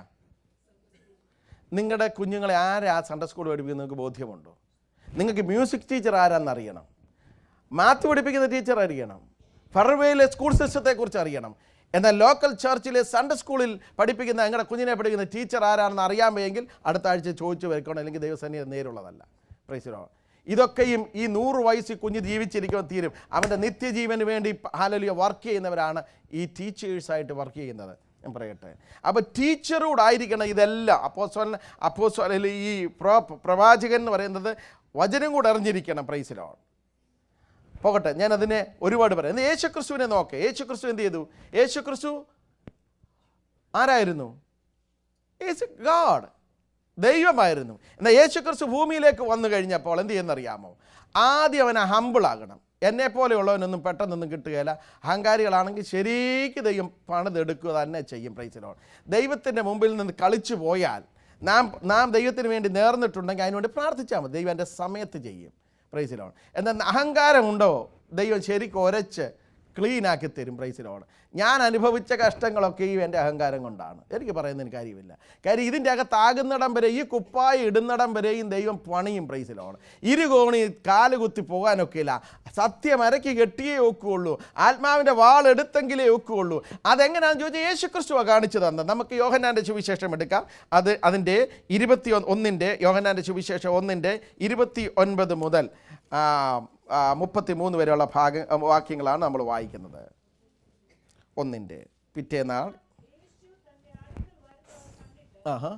നിങ്ങളുടെ കുഞ്ഞുങ്ങളെ ആരാ സൺഡേ സ്കൂൾ പഠിപ്പിക്കുന്നത് നിങ്ങൾക്ക് ബോധ്യമുണ്ടോ നിങ്ങൾക്ക് മ്യൂസിക് ടീച്ചർ ആരാന്ന് അറിയണം മാത്ത് പഠിപ്പിക്കുന്ന ടീച്ചർ അറിയണം ഫറവേയിലെ സ്കൂൾ സിസ്റ്റത്തെക്കുറിച്ച് അറിയണം എന്നാൽ ലോക്കൽ ചർച്ചിലെ സൺഡേ സ്കൂളിൽ പഠിപ്പിക്കുന്ന നിങ്ങളുടെ കുഞ്ഞിനെ പഠിക്കുന്ന ടീച്ചർ ആരാണെന്ന് അറിയാൻ വയ്യെങ്കിൽ അടുത്ത ആഴ്ച ചോദിച്ചു വയ്ക്കണം അല്ലെങ്കിൽ ദൈവസേന നേരുള്ളതല്ല പ്രൈസിലോ ഇതൊക്കെയും ഈ നൂറ് വയസ്സിൽ കുഞ്ഞ് ജീവിച്ചിരിക്കുമ്പോൾ തീരും അവൻ്റെ നിത്യജീവന് വേണ്ടി ഹാലലിയ വർക്ക് ചെയ്യുന്നവരാണ് ഈ ടീച്ചേഴ്സായിട്ട് വർക്ക് ചെയ്യുന്നത് ഞാൻ പറയട്ടെ അപ്പോൾ ടീച്ചറോടായിരിക്കണം ഇതെല്ലാം അപ്പോസ്വൽ അപ്പോസ്വലിൽ ഈ പ്രോ പ്രവാചകൻ എന്ന് പറയുന്നത് വചനം കൂടെ അറിഞ്ഞിരിക്കണം പ്രൈസിലോ പോകട്ടെ ഞാൻ അതിനെ ഒരുപാട് പറയാം എന്നാൽ യേശുക്രിസ്തുവിനെ നോക്ക് യേശുക്രിസ്തു എന്ത് ചെയ്തു യേശുക്രിസ്തു ആരായിരുന്നു യേശു ഗാഡ് ദൈവമായിരുന്നു എന്നാൽ യേശുക്രിസ്തു ഭൂമിയിലേക്ക് വന്നു കഴിഞ്ഞപ്പോൾ എന്ത് ചെയ്യുന്നറിയാമോ ആദ്യം അവനെ ഹമ്പിളാകണം എന്നെ പോലെയുള്ളവനൊന്നും പെട്ടെന്നൊന്നും കിട്ടുകയില്ല അഹങ്കാരികളാണെങ്കിൽ ശരിക്ക് ദൈവം പണിതെടുക്കുക തന്നെ ചെയ്യും പ്രൈസിലോൺ ദൈവത്തിൻ്റെ മുമ്പിൽ നിന്ന് കളിച്ചു പോയാൽ നാം നാം ദൈവത്തിന് വേണ്ടി നേർന്നിട്ടുണ്ടെങ്കിൽ അതിനുവേണ്ടി പ്രാർത്ഥിച്ചാൽ മതി ദൈവം എൻ്റെ സമയത്ത് ചെയ്യും പ്രൈസിലോൺ എന്നാൽ അഹങ്കാരമുണ്ടോ ദൈവം ശരിക്കും ഒരച്ച് ക്ലീൻ ആക്കി തരും പ്രൈസിലോണ് ഞാൻ അനുഭവിച്ച കഷ്ടങ്ങളൊക്കെയും എൻ്റെ അഹങ്കാരം കൊണ്ടാണ് എനിക്ക് പറയുന്നതിന് കാര്യമില്ല കാര്യം ഇതിൻ്റെ അകത്താകുന്നിടം വരെ ഈ കുപ്പായി ഇടുന്നിടം വരെയും ദൈവം പണിയും പ്രൈസിലോണ് ഇരുകോണി കാലുകുത്തി പോകാനൊക്കെയില്ല സത്യം അരക്കി കെട്ടിയേ ഒക്കുകയുള്ളൂ ആത്മാവിൻ്റെ വാളെടുത്തെങ്കിലേ ഒക്കുകയുള്ളൂ അതെങ്ങനെയാണെന്ന് ചോദിച്ചാൽ യേശു ക്രിസ്തുവ കാണിച്ചു തന്നത് നമുക്ക് യോഹന്നാൻ്റെ സുവിശേഷം എടുക്കാം അത് അതിൻ്റെ ഇരുപത്തി ഒന്നിൻ്റെ യോഹന്നാൻ്റെ സുവിശേഷം ഒന്നിൻ്റെ ഇരുപത്തി ഒൻപത് മുതൽ ആ, ആ, മുപ്പത്തി മൂന്ന് വരെയുള്ള ഭാഗ വാക്യങ്ങളാണ് നമ്മൾ വായിക്കുന്നത് ഒന്നിൻ്റെ പിറ്റേന്നാൾ ആഹാ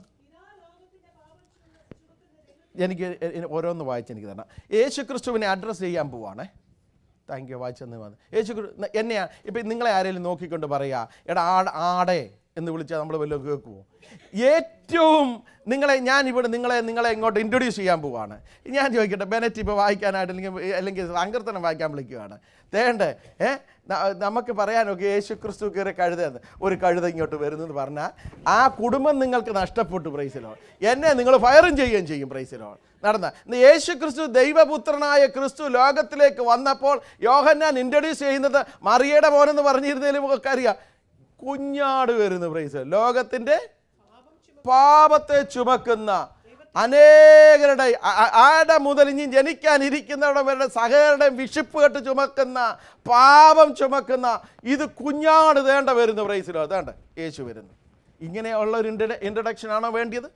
എനിക്ക് എ- എ- ഓരോന്ന് വായിച്ച് എനിക്ക് തരണം യേശു ക്രിസ്തുവിനെ അഡ്രസ്സ് ചെയ്യാൻ പോവാണേ താങ്ക് യു വായിച്ചെന്ന് വന്ന് യേശു ക്രി- ന- എന്നെയാ ഇപ്പം നിങ്ങളെ ആരെങ്കിലും നോക്കിക്കൊണ്ട് പറയാ എടാ ആട് ആടേ എന്ന് വിളിച്ചാൽ നമ്മൾ വല്ലതും കേൾക്കുമോ ഏറ്റവും നിങ്ങളെ ഞാൻ ഇവിടെ നിങ്ങളെ നിങ്ങളെ ഇങ്ങോട്ട് ഇൻട്രൊഡ്യൂസ് ചെയ്യാൻ പോവാണ് ഞാൻ ചോദിക്കട്ടെ ബെനറ്റ് ഇപ്പോൾ വായിക്കാനായിട്ട് അല്ലെങ്കിൽ അല്ലെങ്കിൽ സങ്കീർത്തനം വായിക്കാൻ വിളിക്കുകയാണ് തേണ്ടേ ഏ ന- നമുക്ക് പറയാനൊക്കെ യേശു ക്രിസ്തു കയറി കഴുതെന്ന് ഒരു കഴുത ഇങ്ങോട്ട് വരുന്നെന്ന് പറഞ്ഞാൽ ആ കുടുംബം നിങ്ങൾക്ക് നഷ്ടപ്പെട്ടു പ്രൈസിലോ എന്നെ നിങ്ങൾ ഫയറും ചെയ്യുകയും ചെയ്യും പ്രൈസിലോ നടന്ന ഇന്ന് യേശു ക്രിസ്തു ദൈവപുത്രനായ ക്രിസ്തു ലോകത്തിലേക്ക് വന്നപ്പോൾ യോഹന്നാൻ ഇൻട്രൊഡ്യൂസ് ചെയ്യുന്നത് മറിയയുടെ മോനെന്ന് പറഞ്ഞിരുന്നതിലും ഒക്കെ അറിയാം കുഞ്ഞാട് വരുന്നു പ്രൈസ് ലോകത്തിൻ്റെ പാപത്തെ ചുമക്കുന്ന അനേകരുടെ ആ- ആ- ആടെ മുതൽ ഇനി ജനിക്കാനിരിക്കുന്നവരുടെ വരുടെ സഹകരുടെയും വിഷിപ്പ് കെട്ട് ചുമക്കുന്ന പാപം ചുമക്കുന്ന ഇത് കുഞ്ഞാട് തേണ്ട വരുന്നു പ്രൈസിലോ തേണ്ട യേശു വരുന്നു ഇങ്ങനെയുള്ള ഒരു ഇൻട്രഡക്ഷൻ ആണോ വേണ്ടിയത്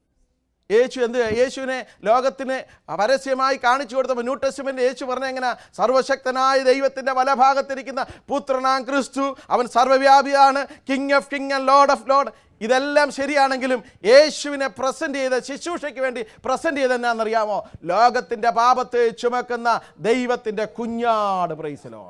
യേശു എന്ത് യേശുവിനെ ലോകത്തിന് പരസ്യമായി കാണിച്ചു കൊടുത്തപ്പോൾ ന്യൂ ടെസ്റ്റ്മെന്റ് യേശു പറഞ്ഞ എങ്ങനെ സർവശക്തനായ ദൈവത്തിൻ്റെ വലഭാഗത്തിരിക്കുന്ന പുത്രനാം ക്രിസ്തു അവൻ സർവ്വവ്യാപിയാണ് king of king and lord of lord ഇതെല്ലാം ശരിയാണെങ്കിലും യേശുവിനെ പ്രസന്റ് ചെയ്ത ശുശ്രൂഷയ്ക്ക് വേണ്ടി പ്രസന്റ് ചെയ്ത് എന്നാണെന്നറിയാമോ ലോകത്തിൻ്റെ പാപത്തെ ചുമക്കുന്ന ദൈവത്തിൻ്റെ കുഞ്ഞാട് പ്രൈസലോ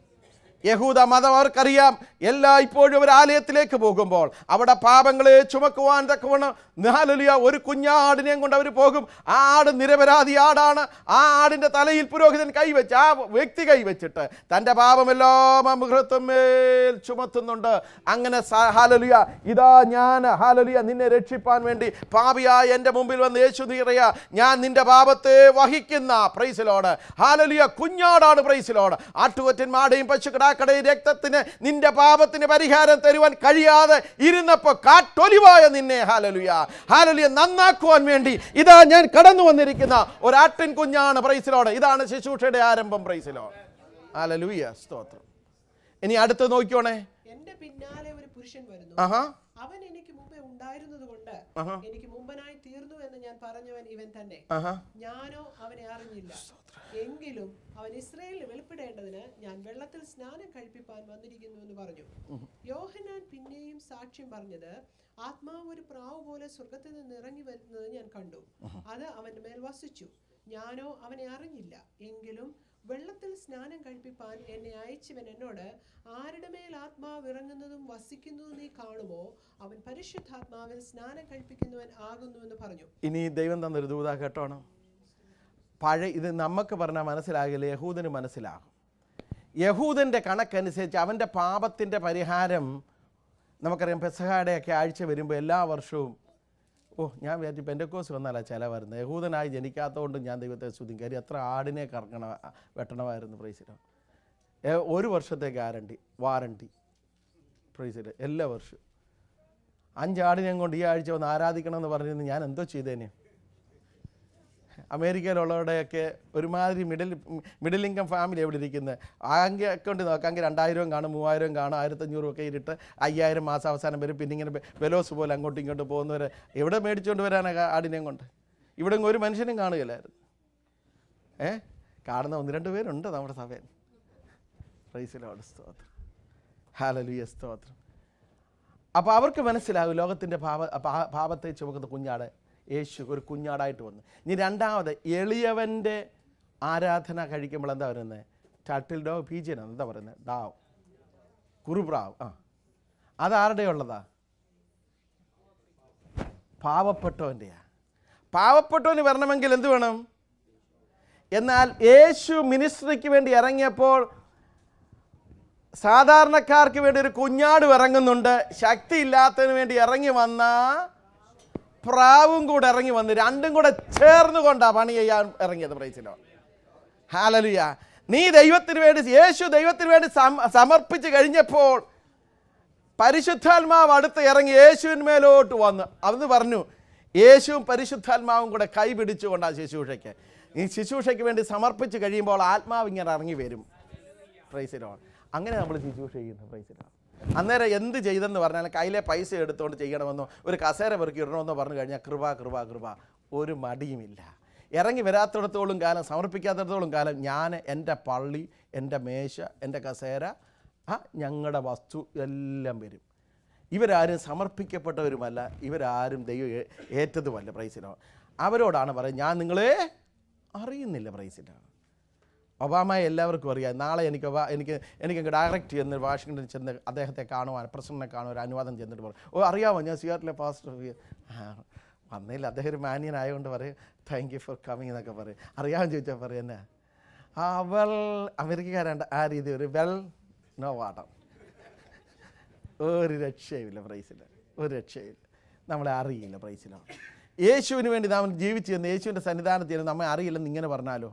യഹൂദ മതം അവർക്കറിയാം എല്ലാ ഇപ്പോഴും ഒരു ആലയത്തിലേക്ക് പോകുമ്പോൾ അവിടെ പാപങ്ങളെ ചുമക്കുവാൻ തക്കവണ്ണം നാലലിയ ഒരു കുഞ്ഞാടിനെയും കൊണ്ട് അവർ പോകും ആ ആട് നിരപരാധി ആടാണ് ആ ആടിൻ്റെ തലയിൽ പുരോഹിതൻ കൈവച്ച് ആ വ്യക്തി കൈവച്ചിട്ട് തൻ്റെ പാപമെല്ലാം ആ മൃഗത്വമേൽ ചുമത്തുന്നുണ്ട് അങ്ങനെ സ- ഹാലലുയ ഇതാ ഞാൻ ഹാലലുയ നിന്നെ രക്ഷിപ്പാൻ വേണ്ടി പാപിയായ എൻ്റെ മുമ്പിൽ വന്ന് യേശു നീറയ ഞാൻ നിന്റെ പാപത്തെ വഹിക്കുന്ന പ്രൈസിലോട് ഹാലലുയ കുഞ്ഞാടാണ് പ്രൈസിലോട് ആട്ടുകൊറ്റന്മാരുടെയും പശുക്കിടാക്കടയും രക്തത്തിന് നിന്റെ പാപത്തിന് പരിഹാരം തരുവാൻ കഴിയാതെ ഇരുന്നപ്പോൾ കാട്ടൊലിവായ നിന്നെ ഹാലലുയ ഹാലലുയ നന്നാക്കുവാൻ വേണ്ടി ഇതാ ഞാൻ കടന്നു വന്നിരിക്കുന്ന ഒരാട്ടിൻ കുഞ്ഞാണ് പ്രൈസിലോട് ഇതാണ് ശുശ്രൂഷയുടെ ആരംഭം പ്രൈസിലോട് ഹാലലുയ സ്തോത്രം ഇനി അടുത്ത് നോക്കിയോണേ എന്റെ പിന്നാലെ ഒരു പുരുഷൻ വരുന്നു ആഹാ അവൻ എനിക്ക് മുമ്പേ ഉണ്ടായിരുന്നത് കൊണ്ട് ആഹാ. എനിക്ക് മുമ്പനായി തീർന്നു എന്ന് ഞാൻ പറഞ്ഞവൻ ഇവൻ തന്നെ ആഹാ ഞാനോ അവനെ അറിഞ്ഞില്ല എങ്കിലും അവൻ ഇസ്രയേലിന് വെളിപ്പെടേണ്ടതിന് ഞാൻ വെള്ളത്തിൽ സ്നാനം കഴിപ്പിപ്പാൻ വന്നിരിക്കുന്നു എന്ന് പറഞ്ഞു യോഹനാൻ പിന്നെയും സാക്ഷ്യം പറഞ്ഞത് ആത്മാവ് ഒരു പ്രാവ് പോലെ സ്വർഗത്തിൽ നിന്ന് ഇറങ്ങി വരുന്നത് ഞാൻ കണ്ടു അത് അവന്റെ മേൽ വസിച്ചു ഞാനോ അവനെ അറിഞ്ഞില്ല എങ്കിലും വെള്ളത്തിൽ സ്നാനം കഴിപ്പിപ്പാൻ എന്നെ അയച്ചവൻ എന്നോട് ആരുടെ മേൽ ആത്മാവ് ഇറങ്ങുന്നതും വസിക്കുന്നതും നീ കാണുമോ അവൻ പരിശുദ്ധാത്മാവിൽ സ്നാനം കഴിപ്പിക്കുന്നവൻ ആകുന്നു എന്ന് പറഞ്ഞു ഇനി ദൈവം തന്നൊരു ദൂത കേട്ടോണം പഴയ ഇത് നമുക്ക് പറഞ്ഞാൽ മനസ്സിലാകില്ല യഹൂദന് മനസ്സിലാകും യഹൂദൻ്റെ കണക്കനുസരിച്ച് അവൻ്റെ പാപത്തിൻ്റെ പരിഹാരം നമുക്കറിയാം പെസഹാടെയൊക്കെ ആഴ്ച വരുമ്പോൾ എല്ലാ വർഷവും ഓ ഞാൻ വിചാരിച്ചു പെൻഡക്കോസ് വന്നാലാ ചിലവായിരുന്നു യഹൂദനായി ജനിക്കാത്തതുകൊണ്ട് ഞാൻ ദൈവത്തെ സ്തുതിക്കും കാര്യം എത്ര ആടിനെ കറങ്ങണ വെട്ടണമായിരുന്നു പ്രൈസിലോ ഒരു വർഷത്തെ ഗ്യാരണ്ടി വാറണ്ടി പ്രൈസിൽ എല്ലാ വർഷവും അഞ്ചാടിനെയും കൊണ്ട് ഈ ആഴ്ച ഒന്ന് ആരാധിക്കണം എന്ന് പറഞ്ഞിരുന്നു ഞാൻ എന്തോ ചെയ്തേനെ അമേരിക്കയിലുള്ളവരുടെയൊക്കെ ഒരുമാതിരി മിഡിൽ മിഡിൽ ഇൻകം ഫാമിലി എവിടെ ഇരിക്കുന്നത് ആങ്കെ അക്കൗണ്ട് നോക്കാമെങ്കിൽ രണ്ടായിരവും കാണും മൂവായിരവും കാണും ആയിരത്തഞ്ഞൂറും ഒക്കെ ഇരിട്ട് അയ്യായിരം മാസം അവസാനം വരും പിന്നെ ഇങ്ങനെ ബെ- ബെലോസ് പോലെ അങ്ങോട്ടും ഇങ്ങോട്ടും പോകുന്നവരെ എവിടെ മേടിച്ചുകൊണ്ട് വരാനാണ് ആടിനെയും കൊണ്ട് ഇവിടെ എങ്ങും ഒരു മനുഷ്യനും കാണുകയില്ലായിരുന്നു ഏ കാണുന്ന ഒന്ന് രണ്ട് പേരുണ്ട് നമ്മുടെ സഭയിൽ പ്രൈസിലോട് സ്തോത്രം ഹാലലുയ സ്തോത്രം അപ്പോൾ അവർക്ക് മനസ്സിലാകും ലോകത്തിൻ്റെ പാപ പാ- പാപത്തെ ചുമക്കുന്ന കുഞ്ഞാട് യേശു ഒരു കുഞ്ഞാടായിട്ട് വന്നു ഇനി രണ്ടാമത് എളിയവൻ്റെ ആരാധന കഴിക്കുമ്പോൾ എന്താ പറയുന്നത് ടട്ടിൽ ഡോ പീജിയനാണ് എന്താ പറയുന്നത് ഡാവ് കുറുപ്രാവ് ആ അതാരുടെ ഉള്ളതാ പാവപ്പെട്ടവൻ്റെയാ പാവപ്പെട്ടവന് വരണമെങ്കിൽ എന്ത് വേണം എന്നാൽ യേശു മിനിസ്ട്രിക്ക് വേണ്ടി ഇറങ്ങിയപ്പോൾ സാധാരണക്കാർക്ക് വേണ്ടി ഒരു കുഞ്ഞാട് ഇറങ്ങുന്നുണ്ട് ശക്തി ഇല്ലാത്തതിന് വേണ്ടി ഇറങ്ങി വന്ന പ്രാവും കൂടെ ഇറങ്ങി വന്ന് രണ്ടും കൂടെ ചേർന്ന് കൊണ്ടാ പണി ചെയ്യാൻ ഇറങ്ങിയത് പ്രൈസിലോ ഹാലലുയ നീ ദൈവത്തിന് വേണ്ടി യേശു ദൈവത്തിന് വേണ്ടി സം- സമർപ്പിച്ച് കഴിഞ്ഞപ്പോൾ പരിശുദ്ധാത്മാവ് അടുത്ത് ഇറങ്ങി യേശുവിന്മേലോട്ട് വന്ന് അന്ന് പറഞ്ഞു യേശുവും പരിശുദ്ധാത്മാവും കൂടെ കൈ പിടിച്ചുകൊണ്ടാണ് ശുശ്രൂഷയ്ക്ക് ഈ ശുശ്രൂഷയ്ക്ക് വേണ്ടി സമർപ്പിച്ച് കഴിയുമ്പോൾ ആത്മാവ് ഇങ്ങനെ ഇറങ്ങി വരും പ്രൈസിലോ അങ്ങനെ നമ്മൾ ശുശ്രൂഷ ചെയ്യുന്നു പ്രൈസിലോ അന്നേരം എന്ത് ചെയ്തെന്ന് പറഞ്ഞാൽ കയ്യിലെ പൈസ എടുത്തുകൊണ്ട് ചെയ്യണമെന്നോ ഒരു കസേര പെറുക്കി ഇടണമെന്നോ പറഞ്ഞു കഴിഞ്ഞാൽ കൃപ കൃപ കൃപ ഒരു മടിയുമില്ല ഇറങ്ങി വരാത്തിടത്തോളം കാലം സമർപ്പിക്കാത്തിടത്തോളം കാലം ഞാൻ എൻ്റെ പള്ളി എൻ്റെ മേശ എൻ്റെ കസേര ആ ഞങ്ങളുടെ വസ്തു എല്ലാം വരും ഇവരാരും സമർപ്പിക്കപ്പെട്ടവരുമല്ല ഇവരാരും ദൈവം ഏ- ഏറ്റതുമല്ല പ്രൈസിലോ അവരോടാണ് പറയുന്നത് ഞാൻ നിങ്ങളെ അറിയുന്നില്ല പ്രൈസിലോ ഒബാമയെ എല്ലാവർക്കും അറിയാം നാളെ എനിക്ക് ഒബാ എനിക്ക് എനിക്ക് ഡയറക്റ്റ് ചെന്ന് വാഷിങ്ടൺ ചെന്ന് അദ്ദേഹത്തെ കാണുവാൻ പ്രസിഡന്റിനെ കാണുവാൻ ഒരു അനുവാദം ചെന്നിട്ട് പറയും ഓ അറിയാമോ ഞാൻ സിയാറിലെ പാസ്റ്റർ ആ വന്നില്ല അദ്ദേഹം ഒരു മാന്യൻ ആയതുകൊണ്ട് പറയും താങ്ക് യു ഫോർ കമ്മിങ് എന്നൊക്കെ പറയും അറിയാമെന്ന് ചോദിച്ചാൽ പറയും എന്നെ ആ വെൽ അമേരിക്കക്കാരാണ്ട് ആ രീതി ഒരു വെൽ നോ വാട്ടം ഒരു രക്ഷയുമില്ല പ്രൈസിൽ ഒരു രക്ഷയില്ല നമ്മളെ അറിയില്ല പ്രൈസിലോ യേശുവിന് വേണ്ടി നാം ജീവിച്ചു ചെന്ന് യേശുവിൻ്റെ സന്നിധാനത്തിൽ ഇരുന്ന് നമ്മെ അറിയില്ലെന്ന് ഇങ്ങനെ പറഞ്ഞാലോ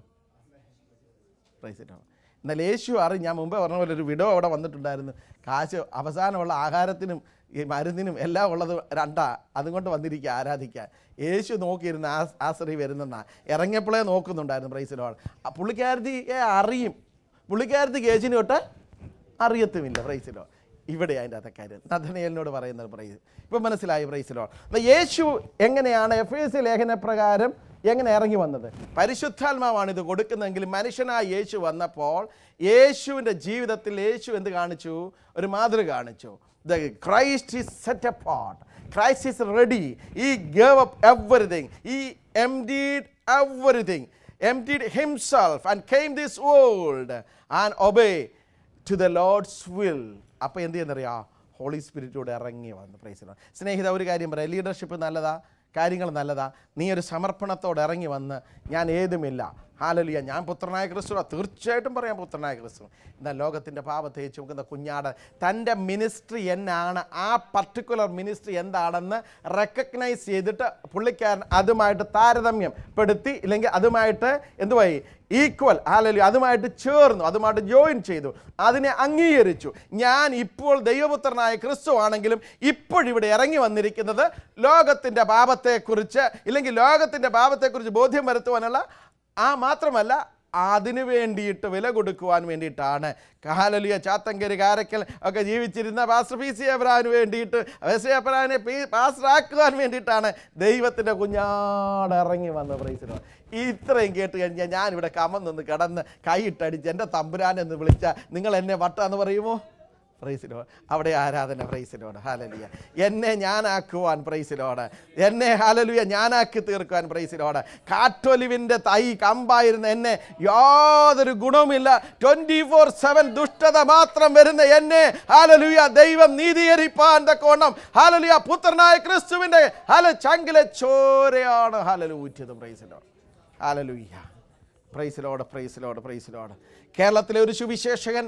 പ്രൈസിലോ എന്നാൽ യേശു അറി ഞാൻ മുമ്പേ പറഞ്ഞ പോലെ ഒരു വിഡോ അവിടെ വന്നിട്ടുണ്ടായിരുന്നു കാശ് അവസാനമുള്ള ആഹാരത്തിനും ഈ മരുന്നിനും എല്ലാം ഉള്ളത് രണ്ടാ അതുകൊണ്ട് വന്നിരിക്കുക ആരാധിക്കാൻ യേശു നോക്കിയിരുന്ന ആ ആ സ്ത്രീ വരുന്നെന്നാ ഇറങ്ങിയപ്പോഴേ നോക്കുന്നുണ്ടായിരുന്നു പ്രൈസിലോ ആ പുള്ളിക്കാരത്തിയെ അറിയും പുള്ളിക്കാരത്തിക്ക് യേശുവിനെ തൊട്ട് അറിയത്തുമില്ല പ്രൈസിലോ ഇവിടെ അതിൻ്റെ അകത്തെ കാര്യം നഥനയലിനോട് പറയുന്നത് പ്രൈസ് ഇപ്പം മനസ്സിലായി പ്രൈസിലോ അപ്പോൾ യേശു എങ്ങനെയാണ് എഫ് എസ് ലേഖന പ്രകാരം എങ്ങനെ ഇറങ്ങി വന്നത് പരിശുദ്ധാത്മാവാണ് ഇത് കൊടുക്കുന്നതെങ്കിൽ മനുഷ്യനായ യേശു വന്നപ്പോൾ യേശുവിൻ്റെ ജീവിതത്തിൽ യേശു എന്ത് കാണിച്ചു ഒരു മാതൃക കാണിച്ചു the Christ is set apart Christ is ready he gave up everything he emptied everything emptied himself and came this world and obey to the Lord's will അപ്പോൾ എന്ത് ചെയ്യുന്നറിയാ ഹോളി സ്പിരിറ്റോട് ഇറങ്ങി വന്ന് പ്രൈസ് സ്നേഹിത ഒരു കാര്യം പറയാം ലീഡർഷിപ്പ് നല്ലതാ കാര്യങ്ങൾ നല്ലതാ നീ ഒരു സമർപ്പണത്തോടെ ഇറങ്ങി വന്ന് ഞാൻ ഏതുമില്ല ഹാലലിയ ഞാൻ പുത്രനായ ക്രിസ്തു തീർച്ചയായിട്ടും പറയാം പുത്രനായ ക്രിസ്തു എന്നാൽ ലോകത്തിൻ്റെ പാപത്തെ ചുമക്കുന്ന കുഞ്ഞാട് തൻ്റെ മിനിസ്ട്രി എന്നാണ് ആ പർട്ടിക്കുലർ മിനിസ്ട്രി എന്താണെന്ന് റെക്കഗ്നൈസ് ചെയ്തിട്ട് പുള്ളിക്കാരൻ അതുമായിട്ട് താരതമ്യം പെടുത്തി ഇല്ലെങ്കിൽ അതുമായിട്ട് എന്തുവായി ഈക്വൽ ഹാലലി അതുമായിട്ട് ചേർന്നു അതുമായിട്ട് ജോയിൻ ചെയ്തു അതിനെ അംഗീകരിച്ചു ഞാൻ ഇപ്പോൾ ദൈവപുത്രനായ ക്രിസ്തു ആണെങ്കിലും ഇപ്പോഴിവിടെ ഇറങ്ങി വന്നിരിക്കുന്നത് ലോകത്തിൻ്റെ പാപത്തെക്കുറിച്ച് ഇല്ലെങ്കിൽ ലോകത്തിൻ്റെ പാപത്തെക്കുറിച്ച് ബോധ്യം വരുത്തുവാനുള്ള ആ മാത്രമല്ല അതിനു വേണ്ടിയിട്ട് വില കൊടുക്കുവാൻ വേണ്ടിയിട്ടാണ് കാലലിയ ചാത്തങ്കരി കാരക്കൽ ഒക്കെ ജീവിച്ചിരുന്ന പാസ്റ്റർ പി സി എബ്രാഹിന് വേണ്ടിയിട്ട് എസ് എബ്രാഹിനെ പി പാസ്റ്ററാക്കുവാൻ വേണ്ടിയിട്ടാണ് ദൈവത്തിൻ്റെ കുഞ്ഞാട് ഇറങ്ങി വന്ന പ്രൈസിനോ ഇത്രയും കേട്ട് കഴിഞ്ഞാൽ ഞാനിവിടെ കമന്നൊന്ന് കിടന്ന് കൈയിട്ടടിച്ച് എൻ്റെ തമ്പുരാനെന്ന് വിളിച്ചാൽ നിങ്ങൾ എന്നെ വട്ടാന്ന് പറയുമോ പ്രൈസിലോട് അവിടെ ആരാധന പ്രൈസിലോട് ഹാലലിയ എന്നെ ഞാനാക്കുവാൻ പ്രൈസിലോട് എന്നെ ഹാലലുയ ഞാനാക്കി തീർക്കുവാൻ പ്രൈസിലോട് കാറ്റൊലിവിൻ്റെ തൈ കമ്പായിരുന്ന എന്നെ യാതൊരു ഗുണവുമില്ല ട്വൻറ്റി ഫോർ സെവൻ ദുഷ്ടത മാത്രം വരുന്ന എന്നെ ഹാലലുയ ദൈവം നീതീകരിപ്പാൻ തക്കോണം ഹാലലുയ പുത്രനായ ക്രിസ്തുവിൻ്റെ ഹാല ചങ്കിലെ ചോരയാണ് ഹാലലു ഊറ്റിയത് പ്രൈസിലോട് ഹാലലുയ്യ പ്രൈസിലോട് പ്രൈസിലോട് പ്രൈസിലോട് കേരളത്തിലെ ഒരു സുവിശേഷകൻ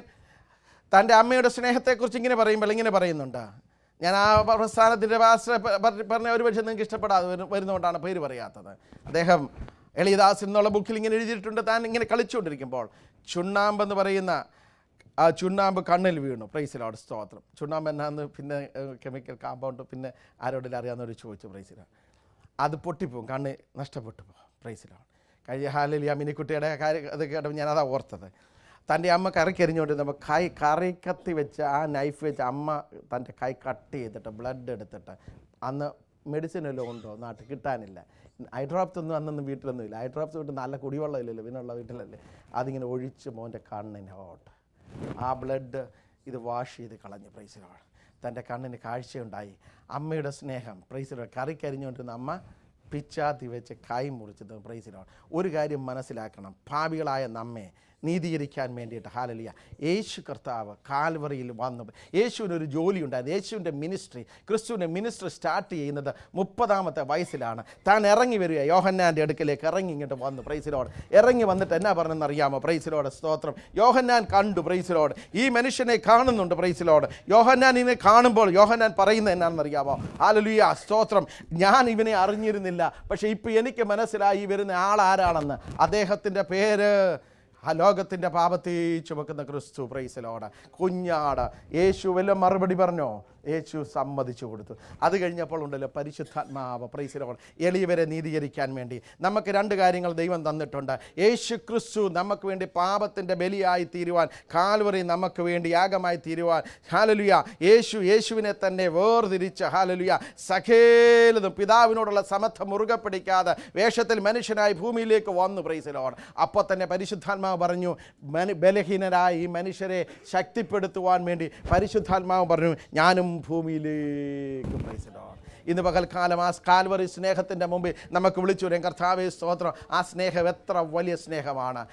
തൻ്റെ അമ്മയുടെ സ്നേഹത്തെക്കുറിച്ച് ഇങ്ങനെ പറയുമ്പോൾ ഇങ്ങനെ പറയുന്നുണ്ട് ഞാൻ ആ പ്രസ്ഥാനത്തിൻ്റെ പാസ്റ്റർ പ- പ- പറഞ്ഞ ഒരു പക്ഷേ നിങ്ങൾക്ക് ഇഷ്ടപ്പെടാതെ വരു- വരുന്നതുകൊണ്ടാണ് പേര് പറയാത്തത് അദ്ദേഹം എളിയദാസ് എന്നുള്ള ബുക്കിൽ ഇങ്ങനെ എഴുതിയിട്ടുണ്ട് താൻ ഇങ്ങനെ കളിച്ചുകൊണ്ടിരിക്കുമ്പോൾ ചുണ്ണാമ്പ് എന്ന് പറയുന്ന ആ ചുണ്ണാമ്പ് കണ്ണിൽ വീണു പ്രൈസിലോട് സ്തോത്രം ചുണ്ണാമ്പ് എന്നാന്ന് പിന്നെ കെമിക്കൽ കോമ്പൗണ്ട് പിന്നെ ആരോടെങ്കിലും അറിയാവുന്നവർ ചോദിച്ചു പ്രൈസിലാണ് അത് പൊട്ടിപ്പോവും കണ്ണ് നഷ്ടപ്പെട്ടു പോകും പ്രൈസിലാണ് കഴിഞ്ഞ ഹാലിൽ ആ മിനിക്കുട്ടിയുടെ കാര്യം അത് കേട്ടപ്പോൾ ഞാനതാ ഓർത്തത് തൻ്റെ അമ്മ കറിക്ക് എറിഞ്ഞുകൊണ്ടിരുന്നപ്പോൾ കൈ കറി കത്തി വെച്ച് ആ നൈഫ് വെച്ച് അമ്മ തൻ്റെ കൈ കട്ട് ചെയ്തിട്ട് ബ്ലഡ് എടുത്തിട്ട് അന്ന് മെഡിസിൻ വല്ലതും ഉണ്ടോ നാട്ടിൽ കിട്ടാനില്ല ഐ ഡ്രോപ്സ് ഒന്നും അന്നൊന്നും വീട്ടിലൊന്നും ഇല്ല ഐ ഡ്രോപ്സ് വിട്ട് നല്ല കുടിവെള്ളം ഇല്ലല്ലോ പിന്നെയുള്ള വീട്ടിലല്ലേ അതിങ്ങനെ ഒഴിച്ച് മോൻ്റെ കണ്ണിനോട്ട് ആ ബ്ലഡ് ഇത് വാഷ് ചെയ്ത് കളഞ്ഞു പ്രൈസിലോട് തൻ്റെ കണ്ണിന് കാഴ്ചയുണ്ടായി അമ്മയുടെ സ്നേഹം പ്രൈസിലോട് കറി കരിഞ്ഞുകൊണ്ടിരുന്ന അമ്മ പിച്ചാത്തി വെച്ച് കൈ മുറിച്ചത് പ്രൈസിലോട് ഒരു കാര്യം മനസ്സിലാക്കണം ഭാവികളായ നമ്മെ നീതീകരിക്കാൻ വേണ്ടിയിട്ട് ഹാലലിയ യേശു കർത്താവ് കാൽവറിയിൽ വന്നു യേശുവിനൊരു ജോലി ഉണ്ടായിരുന്നു യേശുവിൻ്റെ മിനിസ്ട്രി ക്രിസ്തുവിൻ്റെ മിനിസ്ട്രി സ്റ്റാർട്ട് ചെയ്യുന്നത് മുപ്പതാമത്തെ വയസ്സിലാണ് താൻ ഇറങ്ങി വരിക യോഹന്നാൻ്റെ അടുക്കലേക്ക് ഇറങ്ങി ഇങ്ങോട്ട് വന്നു പ്രൈസിലോട് ഇറങ്ങി വന്നിട്ട് എന്നാ പറഞ്ഞെന്ന് അറിയാമോ പ്രൈസിലോട് സ്തോത്രം യോഹന്നാൻ കണ്ടു പ്രൈസിലോട് ഈ മനുഷ്യനെ കാണുന്നുണ്ട് പ്രൈസിലോട് യോഹന്നാൻ ഇതിനെ കാണുമ്പോൾ യോഹന്നാൻ പറയുന്നത് എന്നാണെന്ന് അറിയാമോ ഹാലലുയ സ്തോത്രം ഞാൻ ഇവനെ അറിഞ്ഞിരുന്നില്ല പക്ഷേ ഇപ്പോൾ എനിക്ക് മനസ്സിലായി ഈ വരുന്ന ആളാരാണെന്ന് അദ്ദേഹത്തിൻ്റെ പേര് ആ ലോകത്തിൻ്റെ പാപത്തെ ചുമക്കുന്ന ക്രിസ്തു പ്രൈസലോട് കുഞ്ഞാട് യേശു വല്ല മറുപടി പറഞ്ഞോ യേശു സമ്മതിച്ചു കൊടുത്തു അത് കഴിഞ്ഞപ്പോൾ ഉണ്ടല്ലോ പരിശുദ്ധാത്മാവ് പ്രൈസലോട് എളിയവരെ നീതീകരിക്കാൻ വേണ്ടി നമുക്ക് രണ്ട് കാര്യങ്ങൾ ദൈവം തന്നിട്ടുണ്ട് യേശു ക്രിസ്തു നമുക്ക് വേണ്ടി പാപത്തിൻ്റെ ബലിയായി തീരുവാൻ കാൽവറി നമുക്ക് വേണ്ടി യാഗമായി തീരുവാൻ ഹാലലുയ യേശു യേശുവിനെ തന്നെ വേർതിരിച്ച് ഹാലലുയ സഖേലതും പിതാവിനോടുള്ള സമത്വം മുറുകെ പിടിക്കാതെ വേഷത്തിൽ മനുഷ്യനായി ഭൂമിയിലേക്ക് വന്നു പ്രൈസലോട് അപ്പോൾ തന്നെ പരിശുദ്ധാത്മാവ് പറഞ്ഞു മനു ബലഹീനരായ ഈ മനുഷ്യരെ ശക്തിപ്പെടുത്തുവാൻ വേണ്ടി പരിശുദ്ധാത്മാവ് പറഞ്ഞു ഞാനും ഭൂമിയിലേക്ക് പ്രൈസലോട് ഇന്ന് പകൽക്കാലം ആ കാൽവറി സ്നേഹത്തിൻ്റെ മുമ്പിൽ നമുക്ക് വിളിച്ചു വരും കർത്താവേ സ്തോത്രം ആ സ്നേഹം എത്ര വലിയ സ്നേഹമാണ്